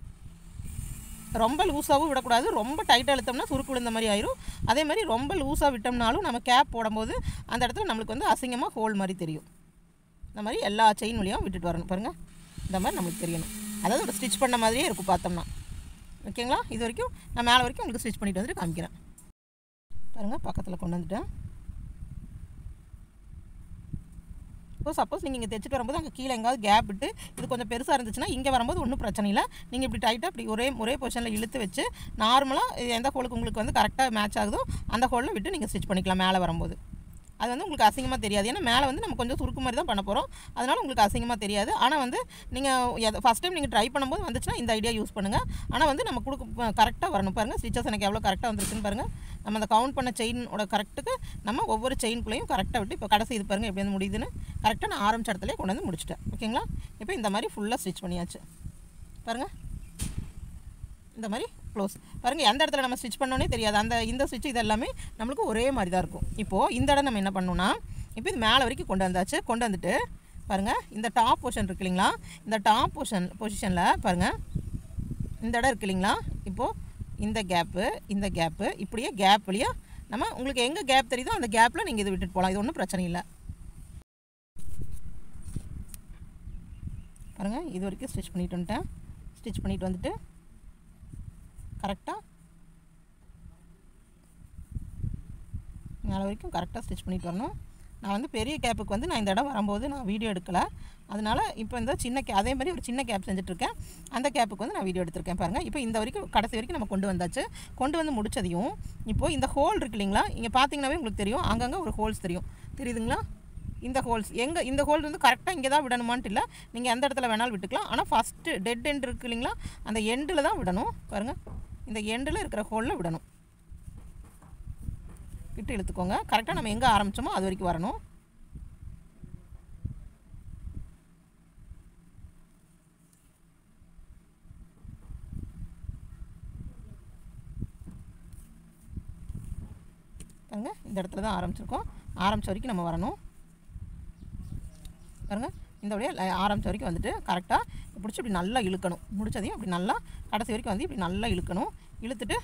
A: ரொம்ப லூஸாகவும் விடக்கூடாது ரொம்ப டைட்டாக இழுத்தோம்னா சுருக்கு விழுந்த மாதிரி ஆயிரும் அதே மாதிரி ரொம்ப லூஸாக விட்டோம்னாலும் நம்ம கேப் போடும்போது அந்த இடத்துல நம்மளுக்கு வந்து அசிங்கமாக ஹோல் மாதிரி தெரியும் இந்த மாதிரி எல்லா செயின் வழியாகவும் விட்டுட்டு வரணும் பாருங்கள் இந்த மாதிரி நம்மளுக்கு தெரியணும் அதாவது ஒரு ஸ்டிச் பண்ண மாதிரியே இருக்கும் பார்த்தோம்னா ஓகேங்களா இது வரைக்கும் நான் மேலே வரைக்கும் உங்களுக்கு ஸ்டிச் பண்ணிட்டு வந்துட்டு காமிக்கிறேன் பாருங்கள் பக்கத்தில் கொண்டு வந்துட்டேன் இப்போ சப்போஸ் நீங்கள் இங்கே தைச்சிட்டு வரும்போது அங்கே கீழே எங்காவது கேப் விட்டு இது கொஞ்சம் பெருசாக இருந்துச்சுன்னா இங்கே வரும்போது ஒன்றும் பிரச்சனை இல்லை நீங்கள் இப்படி டைட்டாக இப்படி ஒரே ஒரே பொசிஷனில் இழுத்து வச்சு நார்மலாக எந்த ஹோலுக்கு உங்களுக்கு வந்து கரெக்டாக மேட்ச் ஆகுதோ அந்த ஹோலில் விட்டு நீங்கள் ஸ்டிச் பண்ணிக்கலாம் மேலே வரும்போது அது வந்து உங்களுக்கு அசிங்கமாக தெரியாது ஏன்னா மேலே வந்து நம்ம கொஞ்சம் சுருக்கு மாதிரி தான் பண்ண போகிறோம் அதனால் உங்களுக்கு அசிங்கமாக தெரியாது ஆனால் வந்து நீங்கள் ஃபஸ்ட் டைம் நீங்கள் ட்ரை பண்ணும்போது வந்துச்சுன்னா இந்த ஐடியா யூஸ் பண்ணுங்கள் ஆனால் வந்து நம்ம கொடுக்க கரெக்டாக வரணும் பாருங்கள் ஸ்டிச்சஸ் எனக்கு எவ்வளோ கரெக்டாக வந்துருக்குன்னு பாருங்கள் நம்ம அந்த கவுண்ட் பண்ண செயினோட கரெக்ட்டுக்கு நம்ம ஒவ்வொரு செயின்குள்ளேயும் கரெக்டாக விட்டு இப்போ கடைசி இது பாருங்கள் எப்படி வந்து முடியுதுன்னு கரெக்டாக நான் ஆரம்பிச்ச இடத்துலேயே கொண்டு வந்து முடிச்சிட்டேன் ஓகேங்களா இப்போ இந்த மாதிரி ஃபுல்லாக ஸ்டிச் பண்ணியாச்சு பாருங்கள் இந்த மாதிரி க்ளோஸ் பாருங்கள் எந்த இடத்துல நம்ம ஸ்டிச் பண்ணோன்னே தெரியாது அந்த இந்த ஸ்டிச் இது எல்லாமே நம்மளுக்கு ஒரே மாதிரி தான் இருக்கும் இப்போது இந்த இடம் நம்ம என்ன பண்ணணும்னா இப்போ இது மேலே வரைக்கும் கொண்டு வந்தாச்சு கொண்டு வந்துட்டு பாருங்கள் இந்த டாப் பொசிஷன் இருக்கு இல்லைங்களா இந்த டாப் பொசிஷன் பொசிஷனில் பாருங்கள் இந்த இடம் இருக்கு இல்லைங்களா இப்போது இந்த கேப்பு இந்த கேப்பு இப்படியே கேப் வழியாக நம்ம உங்களுக்கு எங்கே கேப் தெரியுதோ அந்த கேப்பில் நீங்கள் இது விட்டுட்டு போகலாம் இது ஒன்றும் பிரச்சனை இல்லை பாருங்கள் இது வரைக்கும் ஸ்டிச் பண்ணிட்டு வந்துட்டேன் ஸ்டிச் பண்ணிட்டு வந்துட்டு கரெக்டாக மேலே வரைக்கும் கரெக்டாக ஸ்டிச் பண்ணிட்டு வரணும் நான் வந்து பெரிய கேப்புக்கு வந்து நான் இந்த இடம் வரும்போது நான் வீடியோ எடுக்கலை அதனால் இப்போ இந்த சின்ன கே அதே மாதிரி ஒரு சின்ன கேப் செஞ்சுட்ருக்கேன் அந்த கேப்புக்கு வந்து நான் வீடியோ எடுத்திருக்கேன் பாருங்கள் இப்போ இந்த வரைக்கும் கடைசி வரைக்கும் நம்ம கொண்டு வந்தாச்சு கொண்டு வந்து முடிச்சதையும் இப்போது இந்த ஹோல் இருக்கு இல்லைங்களா இங்கே பார்த்தீங்கன்னாவே உங்களுக்கு தெரியும் அங்கங்கே ஒரு ஹோல்ஸ் தெரியும் தெரியுதுங்களா இந்த ஹோல்ஸ் எங்கே இந்த ஹோல் வந்து கரெக்டாக இங்கே தான் விடணுமான்ட்டு இல்லை நீங்கள் எந்த இடத்துல வேணாலும் விட்டுக்கலாம் ஆனால் ஃபஸ்ட்டு டெட் எண்ட் இருக்கு இல்லைங்களா அந்த எண்டில் தான் விடணும் பாருங்கள் இந்த எண்டில் இருக்கிற ஹோலில் விடணும் விட்டு இழுத்துக்கோங்க கரெக்டாக நம்ம எங்கே ஆரம்பித்தோமோ அது வரைக்கும் வரணும் பாருங்க இந்த இடத்துல தான் ஆரம்பிச்சிருக்கோம் ஆரம்பித்த வரைக்கும் நம்ம வரணும் பாருங்க இந்த வழியாக ஆரம்பித்த வரைக்கும் வந்துட்டு கரெக்டாக பிடிச்சி இப்படி நல்லா இழுக்கணும் முடிச்சதையும் இப்படி நல்லா கடைசி வரைக்கும் வந்து இப்படி நல்லா இழுக்கணும் இழுத்துட்டு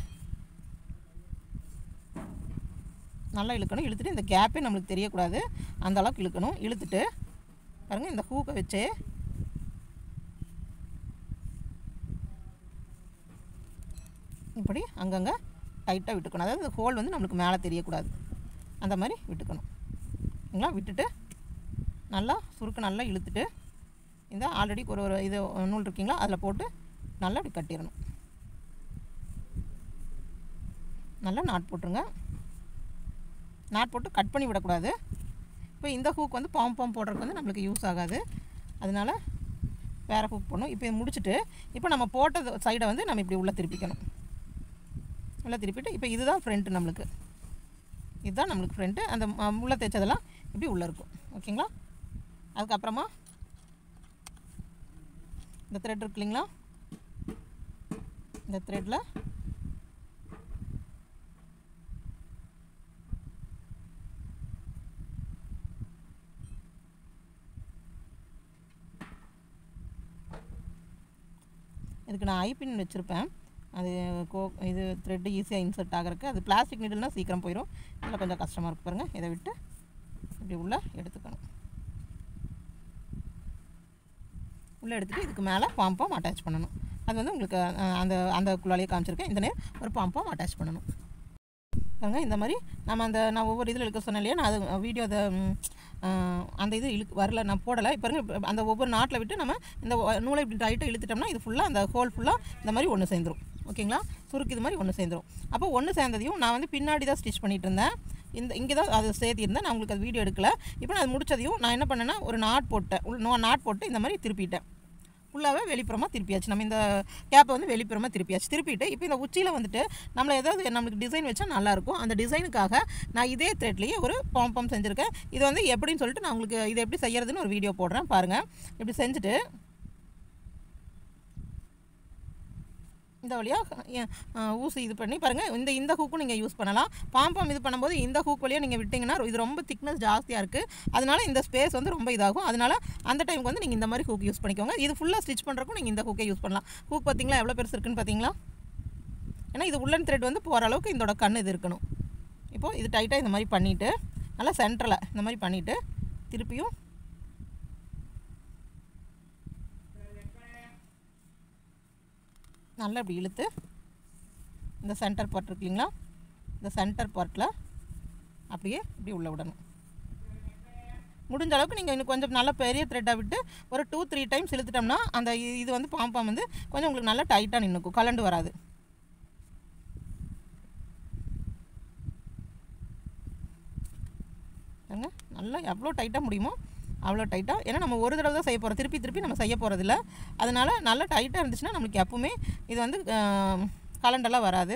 A: நல்லா இழுக்கணும் இழுத்துட்டு இந்த கேப்பே நம்மளுக்கு தெரியக்கூடாது அந்த அளவுக்கு இழுக்கணும் இழுத்துட்டு பாருங்கள் இந்த ஹூக்கை வச்சு இப்படி அங்கங்கே டைட்டாக விட்டுக்கணும் அதாவது இந்த ஹோல் வந்து நம்மளுக்கு மேலே தெரியக்கூடாது அந்த மாதிரி விட்டுக்கணும் சரிங்களா விட்டுட்டு நல்லா சுருக்கு நல்லா இழுத்துட்டு இந்த ஆல்ரெடி ஒரு ஒரு இது நூல் இருக்கீங்களா அதில் போட்டு நல்லா இப்படி கட்டிடணும் நல்லா நாட் போட்டுருங்க நாட் போட்டு கட் பண்ணி விடக்கூடாது இப்போ இந்த ஹூக் வந்து பாம் பாம் போடுறதுக்கு வந்து நம்மளுக்கு யூஸ் ஆகாது அதனால வேறு ஹூக் போடணும் இப்போ இது முடிச்சுட்டு இப்போ நம்ம போட்ட சைடை வந்து நம்ம இப்படி உள்ளே திருப்பிக்கணும் உள்ளே திருப்பிட்டு இப்போ இதுதான் ஃப்ரண்ட்டு நம்மளுக்கு இதுதான் நம்மளுக்கு ஃப்ரண்ட்டு அந்த ம- உள்ள தைச்சதெல்லாம் இப்படி உள்ளே இருக்கும் ஓகேங்களா அதுக்கப்புறமா இந்த த்ரெட் இருக்கு இல்லைங்களா இந்த த்ரெட்டில் இதுக்கு நான் ஐபின் வச்சுருப்பேன் அது கோ இது த்ரெட்டு ஈஸியாக இன்சர்ட் ஆகிறதுக்கு அது பிளாஸ்டிக் நீடில்னா சீக்கிரம் போயிடும் இதில் கொஞ்சம் கஷ்டமாக இருக்கு பாருங்கள் இதை விட்டு இப்படி உள்ளே எடுத்துக்கணும் உள்ளே எடுத்துகிட்டு இதுக்கு மேலே பாம்பாம் அட்டாச் பண்ணணும் அது வந்து உங்களுக்கு அஹ், அந்த அந்த குள்ளாலேயே காமிச்சிருக்கேன் இந்த நேரம் ஒரு பாம்பாம் அட்டாச் பண்ணணும் பாருங்க இந்த மாதிரி நம்ம அந்த நான் ஒவ்வொரு இதில் இழுக்க சொன்னேன் இல்லையா நான் அது வீடியோ அதை ம், ஆஹ், அந்த இது இழுக்கு வரல நான் போடலை இப்போ பாருங்க இப்ப அந்த ஒவ்வொரு நாட்டில் விட்டு நம்ம இந்த ஒ- நூலை இப்படி டைட்டாக இழுத்துட்டோம்னா இது ஃபுல்லாக அந்த ஹோல் ஃபுல்லாக இந்த மாதிரி ஒன்று சேர்ந்துரும் ஓகேங்களா சுருக்கு இது மாதிரி ஒன்று சேர்ந்துரும் அப்போ ஒன்று சேர்ந்ததையும் நான் வந்து பின்னாடி தான் ஸ்டிச் பண்ணிட்டு இருந்தேன் இந்த இங்கே தான் அது சேர்த்திருந்தேன் நான் உங்களுக்கு அது வீடியோ எடுக்கல இப்போ நான் அது முடிச்சதையும் நான் என்ன பண்ணேன்னா ஒரு நாட் போட்டேன் உள் நோ நாட் போட்டு இந்த மாதிரி திருப்பிட்டேன் ஃபுல்லாகவே வெளிப்புறமாக திருப்பியாச்சு நம்ம இந்த கேப்பை வந்து வெளிப்புறமாக திருப்பியாச்சு திருப்பிட்டு இப்போ இந்த உச்சியில் வந்துட்டு நம்மளை ஏதாவது நம்மளுக்கு டிசைன் வச்சா நல்லாயிருக்கும் அந்த டிசைனுக்காக நான் இதே த்ரெட்லேயே ஒரு பாம்பம் செஞ்சுருக்கேன் இது வந்து எப்படின்னு சொல்லிட்டு நான் உங்களுக்கு இது எப்படி செய்யறதுன்னு ஒரு வீடியோ போடுறேன் பாருங்கள் இப்படி செஞ்சுட்டு இந்த வழியாக ஊசி இது பண்ணி பாருங்கள் இந்த இந்த ஹூக்கும் நீங்கள் யூஸ் பண்ணலாம் பாம்பம் இது பண்ணும்போது இந்த ஹூக் வழியாக நீங்கள் விட்டிங்கன்னா இது ரொம்ப திக்னஸ் ஜாஸ்தியாக இருக்குது அதனால இந்த ஸ்பேஸ் வந்து ரொம்ப இதாகும் அதனால அந்த டைமுக்கு வந்து நீங்கள் இந்த மாதிரி ஹூக் யூஸ் பண்ணிக்கோங்க இது ஃபுல்லாக ஸ்டிச் பண்ணுறக்கும் நீங்கள் இந்த ஹூக்கே யூஸ் பண்ணலாம் ஹூக் பார்த்தீங்களா எவ்வளோ பெருசு இருக்குன்னு பார்த்தீங்களா ஏன்னா இது உள்ளன் த்ரெட் வந்து போகிற அளவுக்கு இதோட கண் இது இருக்கணும் இப்போது இது டைட்டாக இந்த மாதிரி பண்ணிவிட்டு நல்லா சென்டரில் இந்த மாதிரி பண்ணிவிட்டு திருப்பியும் நல்லா இப்படி இழுத்து இந்த சென்டர் பார்ட் இருக்கு இல்லைங்களா இந்த சென்டர் பார்ட்டில் அப்படியே இப்படி உள்ளே விடணும் முடிஞ்ச அளவுக்கு நீங்கள் இன்னும் கொஞ்சம் நல்ல பெரிய த்ரெட்டாக விட்டு ஒரு டூ த்ரீ டைம்ஸ் இழுத்துட்டோம்னா அந்த இ- இது வந்து பாம்பாம் வந்து கொஞ்சம் உங்களுக்கு நல்லா டைட்டாக நின்றுக்கும் கலண்டு வராது பாருங்க நல்லா எவ்வளோ டைட்டாக முடியுமோ அவ்வளோ டைட்டாக ஏன்னா நம்ம ஒரு தடவை தான் செய்ய போகிறோம் திருப்பி திருப்பி நம்ம செய்ய போகிறதில்ல அதனால் நல்லா டைட்டாக இருந்துச்சுன்னா நம்மளுக்கு எப்பவுமே இது வந்து ஆம், கலண்டெல்லாம் வராது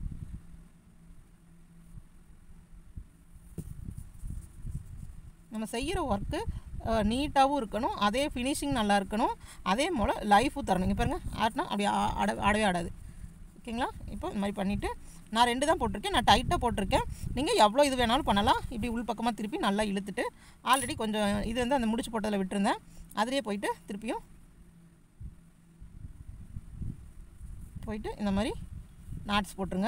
A: நம்ம செய்கிற ஒர்க்கு நீட்டாகவும் இருக்கணும் அதே ஃபினிஷிங் நல்லா இருக்கணும் அதே போல் லைஃபும் தரணும் இங்கே பாருங்கள் ஆட்டினா அப்படி ஆ- ஆட ஆடவே ஆடாது ஓகேங்களா இப்போ இந்த மாதிரி பண்ணிவிட்டு நான் ரெண்டு தான் போட்டிருக்கேன் நான் டைட்டாக போட்டிருக்கேன் நீங்கள் எவ்வளோ இது வேணாலும் பண்ணலாம் இப்படி உள் பக்கமாக திருப்பி நல்லா இழுத்துட்டு ஆல்ரெடி கொஞ்சம் இது வந்து அந்த முடிச்சு போட்டதில் விட்டுருந்தேன் அதிலே போயிட்டு திருப்பியும் போயிட்டு இந்த மாதிரி நாட்ஸ் போட்டுருங்க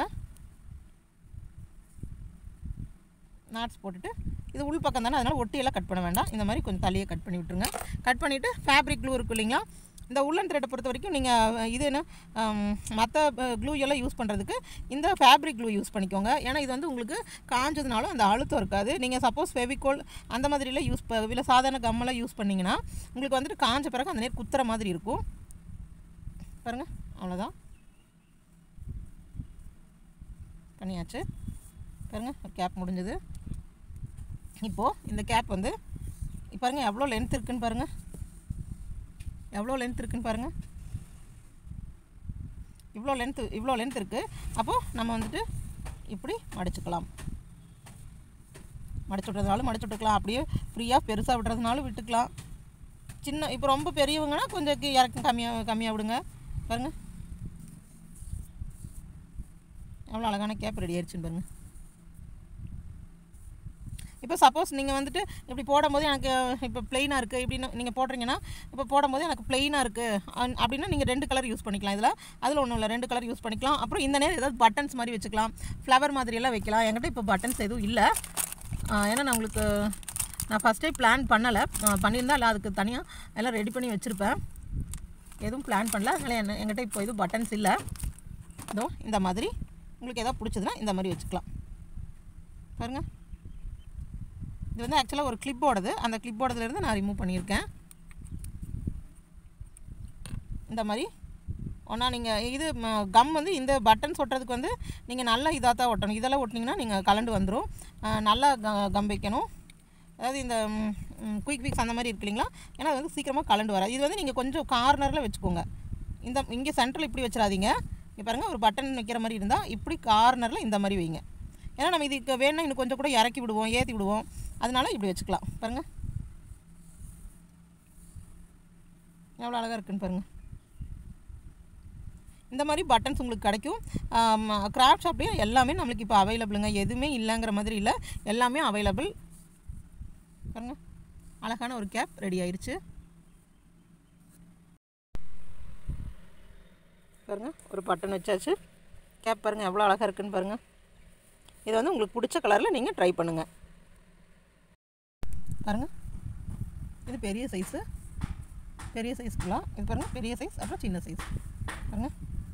A: நாட்ஸ் போட்டுட்டு இது உள் பக்கம் தானே அதனால் ஒட்டியெல்லாம் கட் பண்ண வேண்டாம் இந்த மாதிரி கொஞ்சம் தள்ளியே கட் பண்ணி விட்டுருங்க கட் பண்ணிவிட்டு ஃபேப்ரிக் க்ளூ இருக்கு இல்லைங்களா இந்த உள்ளன் த்ரெட்டை பொறுத்த வரைக்கும் நீங்கள் இது என்ன மற்ற க்ளூ எல்லாம் யூஸ் பண்ணுறதுக்கு இந்த ஃபேப்ரிக் க்ளூ யூஸ் பண்ணிக்கோங்க ஏன்னா இது வந்து உங்களுக்கு காஞ்சதுனாலும் அந்த அழுத்தம் இருக்காது நீங்கள் சப்போஸ் ஃபெவிகோல் அந்த மாதிரிலாம் யூஸ் ப இல்லை சாதாரண கம்மெல்லாம் யூஸ் பண்ணிங்கன்னா உங்களுக்கு வந்துட்டு காஞ்ச பிறகு அந்த நேரம் குத்துற மாதிரி இருக்கும் பாருங்கள் அவ்வளோதான் பண்ணியாச்சு பாருங்கள் கேப் முடிஞ்சது இப்போது இந்த கேப் வந்து இப்ப பாருங்க எவ்வளோ லென்த் இருக்குன்னு பாருங்கள் எவ்வளோ லென்த் இருக்குன்னு பாருங்கள் இவ்வளோ லென்த்து இவ்வளோ லென்த் இருக்குது அப்போது நம்ம வந்துட்டு இப்படி மடிச்சுக்கலாம் மடிச்சு விட்றதுனாலும் மடிச்சு விட்டுக்கலாம் அப்படியே ஃப்ரீயாக பெருசாக விடுறதுனாலும் விட்டுக்கலாம் சின்ன இப்போ ரொம்ப பெரியவங்கன்னா கொஞ்சம் கீ- இறக்கம் கம்மியாக கம்மியாக விடுங்க பாருங்கள் எவ்வளோ அழகான கேப் ரெடி ஆயிடுச்சுன்னு பாருங்கள் இப்போ சப்போஸ் நீங்கள் வந்துட்டு இப்படி போடும்போது எனக்கு இப்போ பிளெயினாக இருக்குது இப்படின்னு நீங்கள் போடுறீங்கன்னா இப்போ போடும்போது எனக்கு பிளெயினாக இருக்குது அப்படின்னா நீங்கள் ரெண்டு கலர் யூஸ் பண்ணிக்கலாம் இதில் அதில் ஒன்றும் இல்லை ரெண்டு கலர் யூஸ் பண்ணிக்கலாம் அப்புறம் இந்த நேரம் ஏதாவது பட்டன்ஸ் மாதிரி வச்சுக்கலாம் ஃப்ளவர் மாதிரியெல்லாம் வைக்கலாம் என்கிட்ட இப்போ பட்டன்ஸ் எதுவும் இல்லை ஆஹ் ஏன்னா நான் உங்களுக்கு நான் ஃபஸ்ட்டே பிளான் பண்ணலை பண்ணியிருந்தா இல்லை அதுக்கு தனியாக எல்லாம் ரெடி பண்ணி வச்சுருப்பேன் எதுவும் பிளான் பண்ணல அதனால் என்ன என்கிட்ட இப்போ எதுவும் பட்டன்ஸ் இல்லை இதோ இந்த மாதிரி உங்களுக்கு எதாவது பிடிச்சதுன்னா இந்த மாதிரி வச்சுக்கலாம் பாருங்கள் இது வந்து ஆக்சுவலாக ஒரு கிளிப்போடது அந்த கிளிப்போடதுலேருந்து நான் ரிமூவ் பண்ணியிருக்கேன் இந்த மாதிரி ஒன்றா நீங்கள் இது கம் வந்து இந்த பட்டன்ஸ் ஒட்டுறதுக்கு வந்து நீங்கள் நல்லா இதாக தான் ஒட்டணும் இதெல்லாம் ஒட்டினீங்கன்னா நீங்கள் கலண்டு வந்துடும் நல்லா க- கம் வைக்கணும் அதாவது இந்த குயிக் பிக்ஸ் அந்த மாதிரி இருக்கு இல்லைங்களா ஏன்னா அது வந்து சீக்கிரமாக கலண்டு வராது இது வந்து நீங்கள் கொஞ்சம் கார்னரில் வச்சுக்கோங்க இந்த இங்கே சென்டரில் இப்படி வச்சிடாதீங்க இங்கே பாருங்கள் ஒரு பட்டன் வைக்கிற மாதிரி இருந்தால் இப்படி கார்னரில் இந்த மாதிரி வைங்க ஏன்னா நம்ம இதுக்கு வேணும்னா இன்னும் கொஞ்சம் கூட இறக்கி விடுவோம் ஏற்றி விடுவோம் அதனால இப்படி வச்சுக்கலாம் பாருங்கள் எவ்வளோ அழகாக இருக்குன்னு பாருங்கள் இந்த மாதிரி பட்டன்ஸ் உங்களுக்கு கிடைக்கும் கிராஃப்ட் ஷாப்லேயும் எல்லாமே நம்மளுக்கு இப்போ அவைலபிளுங்க எதுவுமே இல்லைங்கிற மாதிரி இல்லை எல்லாமே அவைலபிள் பாருங்க அழகான ஒரு கேப் ரெடி ஆயிருச்சு பாருங்க ஒரு பட்டன் வச்சாச்சு கேப் பாருங்கள் எவ்வளோ அழகாக இருக்குன்னு பாருங்கள் இது வந்து உங்களுக்கு பிடிச்ச கலரில் நீங்கள் ட்ரை பண்ணுங்கள் பாருங்கள் இது பெரிய சைஸு பெரிய சைஸ்க்குலாம் இது பாருங்கள் பெரிய சைஸ் அப்புறம் சின்ன சைஸ் பாருங்கள்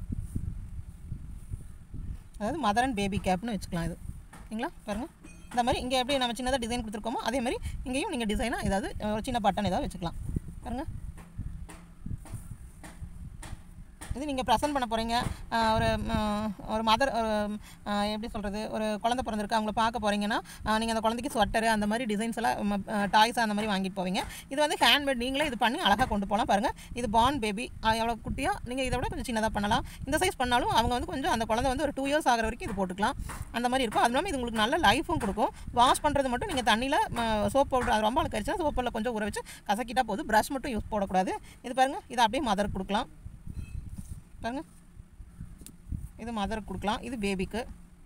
A: அதாவது மதர் அண்ட் பேபி கேப்னு வச்சுக்கலாம் இது சரிங்களா பாருங்கள் இந்த மாதிரி இங்கே எப்படி நம்ம சின்னதாக டிசைன் கொடுத்துருக்கோமோ அதே மாதிரி இங்கேயும் நீங்கள் டிசைனாக ஏதாவது ஒரு சின்ன பட்டன் ஏதாவது வச்சுக்கலாம் பாருங்கள் இது நீங்கள் ப்ரெசென்ட் பண்ண போகிறீங்க ஒரு ம், ஒரு மதர் எப்படி சொல்கிறது ஒரு குழந்தை பிறந்திருக்கு அவங்கள பார்க்க போகிறீங்கன்னா நீங்கள் அந்த குழந்தைக்கு ஸ்வெட்டரு அந்த மாதிரி டிசைன்ஸ் எல்லாம் டாய்ஸ் அந்த மாதிரி வாங்கிட்டு போவீங்க இது வந்து ஹேண்ட்மேட் நீங்களே இது பண்ணி அழகாக கொண்டு போகலாம் பாருங்கள் இது பான் பேபி எவ்வளோ குட்டியோ நீங்கள் இதை விட கொஞ்சம் சின்னதாக பண்ணலாம் இந்த சைஸ் பண்ணாலும் அவங்க வந்து கொஞ்சம் அந்த குழந்தை வந்து ஒரு டூ இயர்ஸ் ஆகிற வரைக்கும் இது போட்டுக்கலாம் அந்த மாதிரி இருக்கும் அது இல்லாமல் இது உங்களுக்கு நல்ல லைஃபும் கொடுக்கும் வாஷ் பண்ணுறது மட்டும் நீங்கள் தண்ணியில் சோப் பவுடர் அது ரொம்ப அழுக்கரிச்சா சோப் பவுடரில் கொஞ்சம் ஊற வச்சு கசக்கிட்டா போதும் ப்ரஷ் மட்டும் யூஸ் போடக்கூடாது இது பாருங்கள் இதை அப்படியே மதருக்கு கொடுக்கலாம் பாருங்க இது மதருக்கு கொடுக்கலாம் இது பேபிக்கு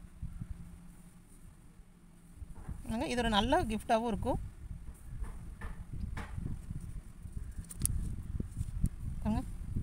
A: பாருங்க, இது ஒரு நல்ல கிஃப்டாகவும் இருக்கும் பாருங்க.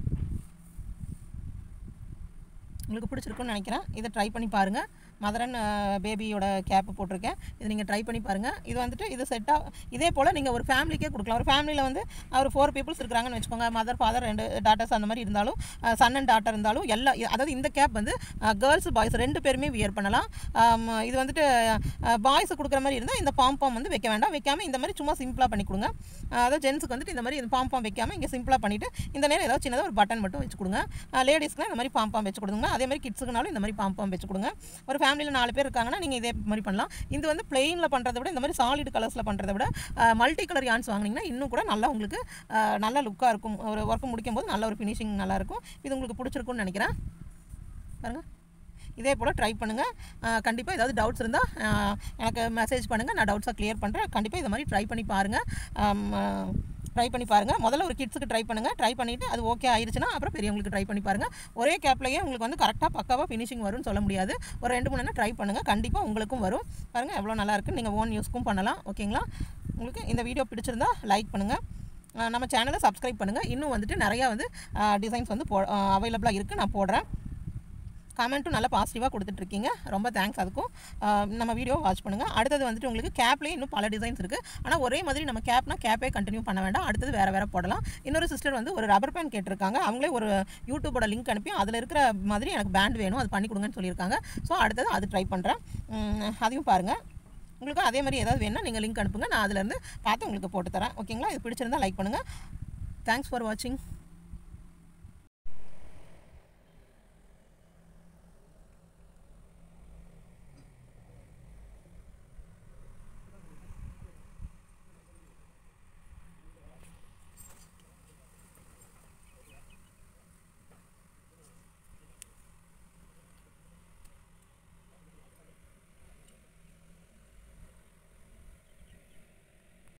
A: உங்களுக்கு பிடிச்சிருக்குன்னு நினைக்கிறேன் இதை ட்ரை பண்ணி பாருங்கள் மதரன் பேபியோட கேப் போட்டிருக்கேன் இது நீங்கள் ட்ரை பண்ணி பாருங்கள் இது வந்துட்டு இது செட்டாக இதே போல் நீங்கள் ஒரு ஃபேமிலிக்கே கொடுக்கலாம் ஒரு ஃபேமிலியில் வந்து ஒரு ஃபோர் பீப்புள்ஸ் இருக்கிறாங்கன்னு வச்சுக்கோங்க மதர் ஃபாதர் ரெண்டு டாட்டர்ஸ் அந்த மாதிரி இருந்தாலும் சன் அண்ட் டாட்டர் இருந்தாலும் எல்லா அதாவது இந்த கேப் வந்து கேர்ள்ஸ் பாய்ஸ் ரெண்டு பேருமே வியர் பண்ணலாம் ஆம், இது வந்துட்டு பாய்ஸ் கொடுக்குற மாதிரி இருந்தால் இந்த பாம் பாம் வந்து வைக்க வேண்டாம் வைக்காம இந்த மாதிரி சும்மா சிம்பிளாக பண்ணி கொடுங்க அஹ் அதாவது ஜென்ஸுக்கு வந்துட்டு இந்த மாதிரி இந்த பாம் பாம் வைக்காம இங்கே சிம்பிளாக பண்ணிவிட்டு இந்த நேரம் ஏதாவது சின்னதாக ஒரு பட்டன் மட்டும் வச்சு கொடுங்க லேடிஸ்க்குலாம் இந்த மாதிரி பாம் பாம் வச்சு கொடுங்க அதே மாதிரி கிட்ஸுக்குனாலும் இந்த மாதிரி பாம் பாம் வச்சு கொடுங்க ஒரு ஃபேமிலியில் நாலு பேர் இருக்காங்கன்னா நீங்கள் இதே மாதிரி பண்ணலாம் இது வந்து பிளெயினில் பண்ணுறத விட இந்த மாதிரி சாலிட் கலர்ஸில் பண்ணுறத விட மல்டி கலர் யான்ஸ் வாங்குனீங்கன்னா இன்னும் கூட நல்லா உங்களுக்கு அஹ், நல்ல லுக்காக இருக்கும் ஒரு ஒர்க் முடிக்கும் போது நல்ல ஒரு ஃபினிஷிங் நல்லா இருக்கும் இது உங்களுக்கு பிடிச்சிருக்கும்னு நினைக்கிறேன் பாருங்கள் இதே போல் ட்ரை பண்ணுங்கள் கண்டிப்பாக ஏதாவது டவுட்ஸ் இருந்தால் எனக்கு மெசேஜ் பண்ணுங்கள் நான் டவுட்ஸை க்ளியர் பண்ணுறேன் கண்டிப்பாக இது மாதிரி ட்ரை பண்ணி பாருங்கள் ட்ரை பண்ணி பாருங்கள் முதல்ல ஒரு கிட்ஸுக்கு ட்ரை பண்ணுங்கள் ட்ரை பண்ணிவிட்டு அது ஓகே ஆயிருச்சுன்னா அப்புறம் பெரியவங்களுக்கு ட்ரை பண்ணி பாருங்கள் ஒரே கேப்லேயே உங்களுக்கு வந்து கரெக்டாக பக்காவாக ஃபினிஷிங் வரும்னு சொல்ல முடியாது ஒரு ரெண்டு மூணு நேரம் ட்ரை பண்ணுங்கள் கண்டிப்பாக உங்களுக்கும் வரும் பாருங்கள் எவ்வளோ நல்லா இருக்குன்னு நீங்கள் ஓன் யூஸ்க்கும் பண்ணலாம் ஓகேங்களா உங்களுக்கு இந்த வீடியோ பிடிச்சிருந்தா லைக் பண்ணுங்கள் அஹ் நம்ம சேனலை சப்ஸ்கிரைப் பண்ணுங்கள் இன்னும் வந்துட்டு நிறையா வந்து டிசைன்ஸ் வந்து போ அவைலபிளாக இருக்குது நான் போடுறேன் கமெண்ட்டும் நல்லா பாசிட்டிவாக கொடுத்துட்ருக்கீங்க ரொம்ப தேங்க்ஸ் அதுக்கும் ஆஹ் நம்ம வீடியோ வாட்ச் பண்ணுங்கள் அடுத்தது வந்துட்டு உங்களுக்கு கேப்லேயே இன்னும் பல டிசைன்ஸ் இருக்குது ஆனால் ஒரே மாதிரி நம்ம கேப்னா கேப்பே கண்டினியூ பண்ண வேண்டாம் அடுத்தது வேறு வேறு போடலாம் இன்னொரு சிஸ்டர் வந்து ஒரு ரப்பர் பேண்ட் கேட்டிருக்காங்க அவங்களே ஒரு யூடியூபோட லிங்க் அனுப்பி அதில் இருக்கிற மாதிரி எனக்கு பேண்ட் வேணும் அது பண்ணி கொடுங்கன்னு சொல்லியிருக்காங்க ஸோ அடுத்தது அது ட்ரை பண்ணுறேன் அதையும் பாருங்கள் உங்களுக்கு அதே மாதிரி ஏதாவது வேணும்னா நீங்கள் லிங்க் அனுப்புங்க நான் அதுலேருந்து பார்த்து உங்களுக்கு போட்டு தரேன் ஓகேங்களா இது பிடிச்சிருந்தா லைக் பண்ணுங்கள் தேங்க்ஸ் ஃபார் வாட்சிங்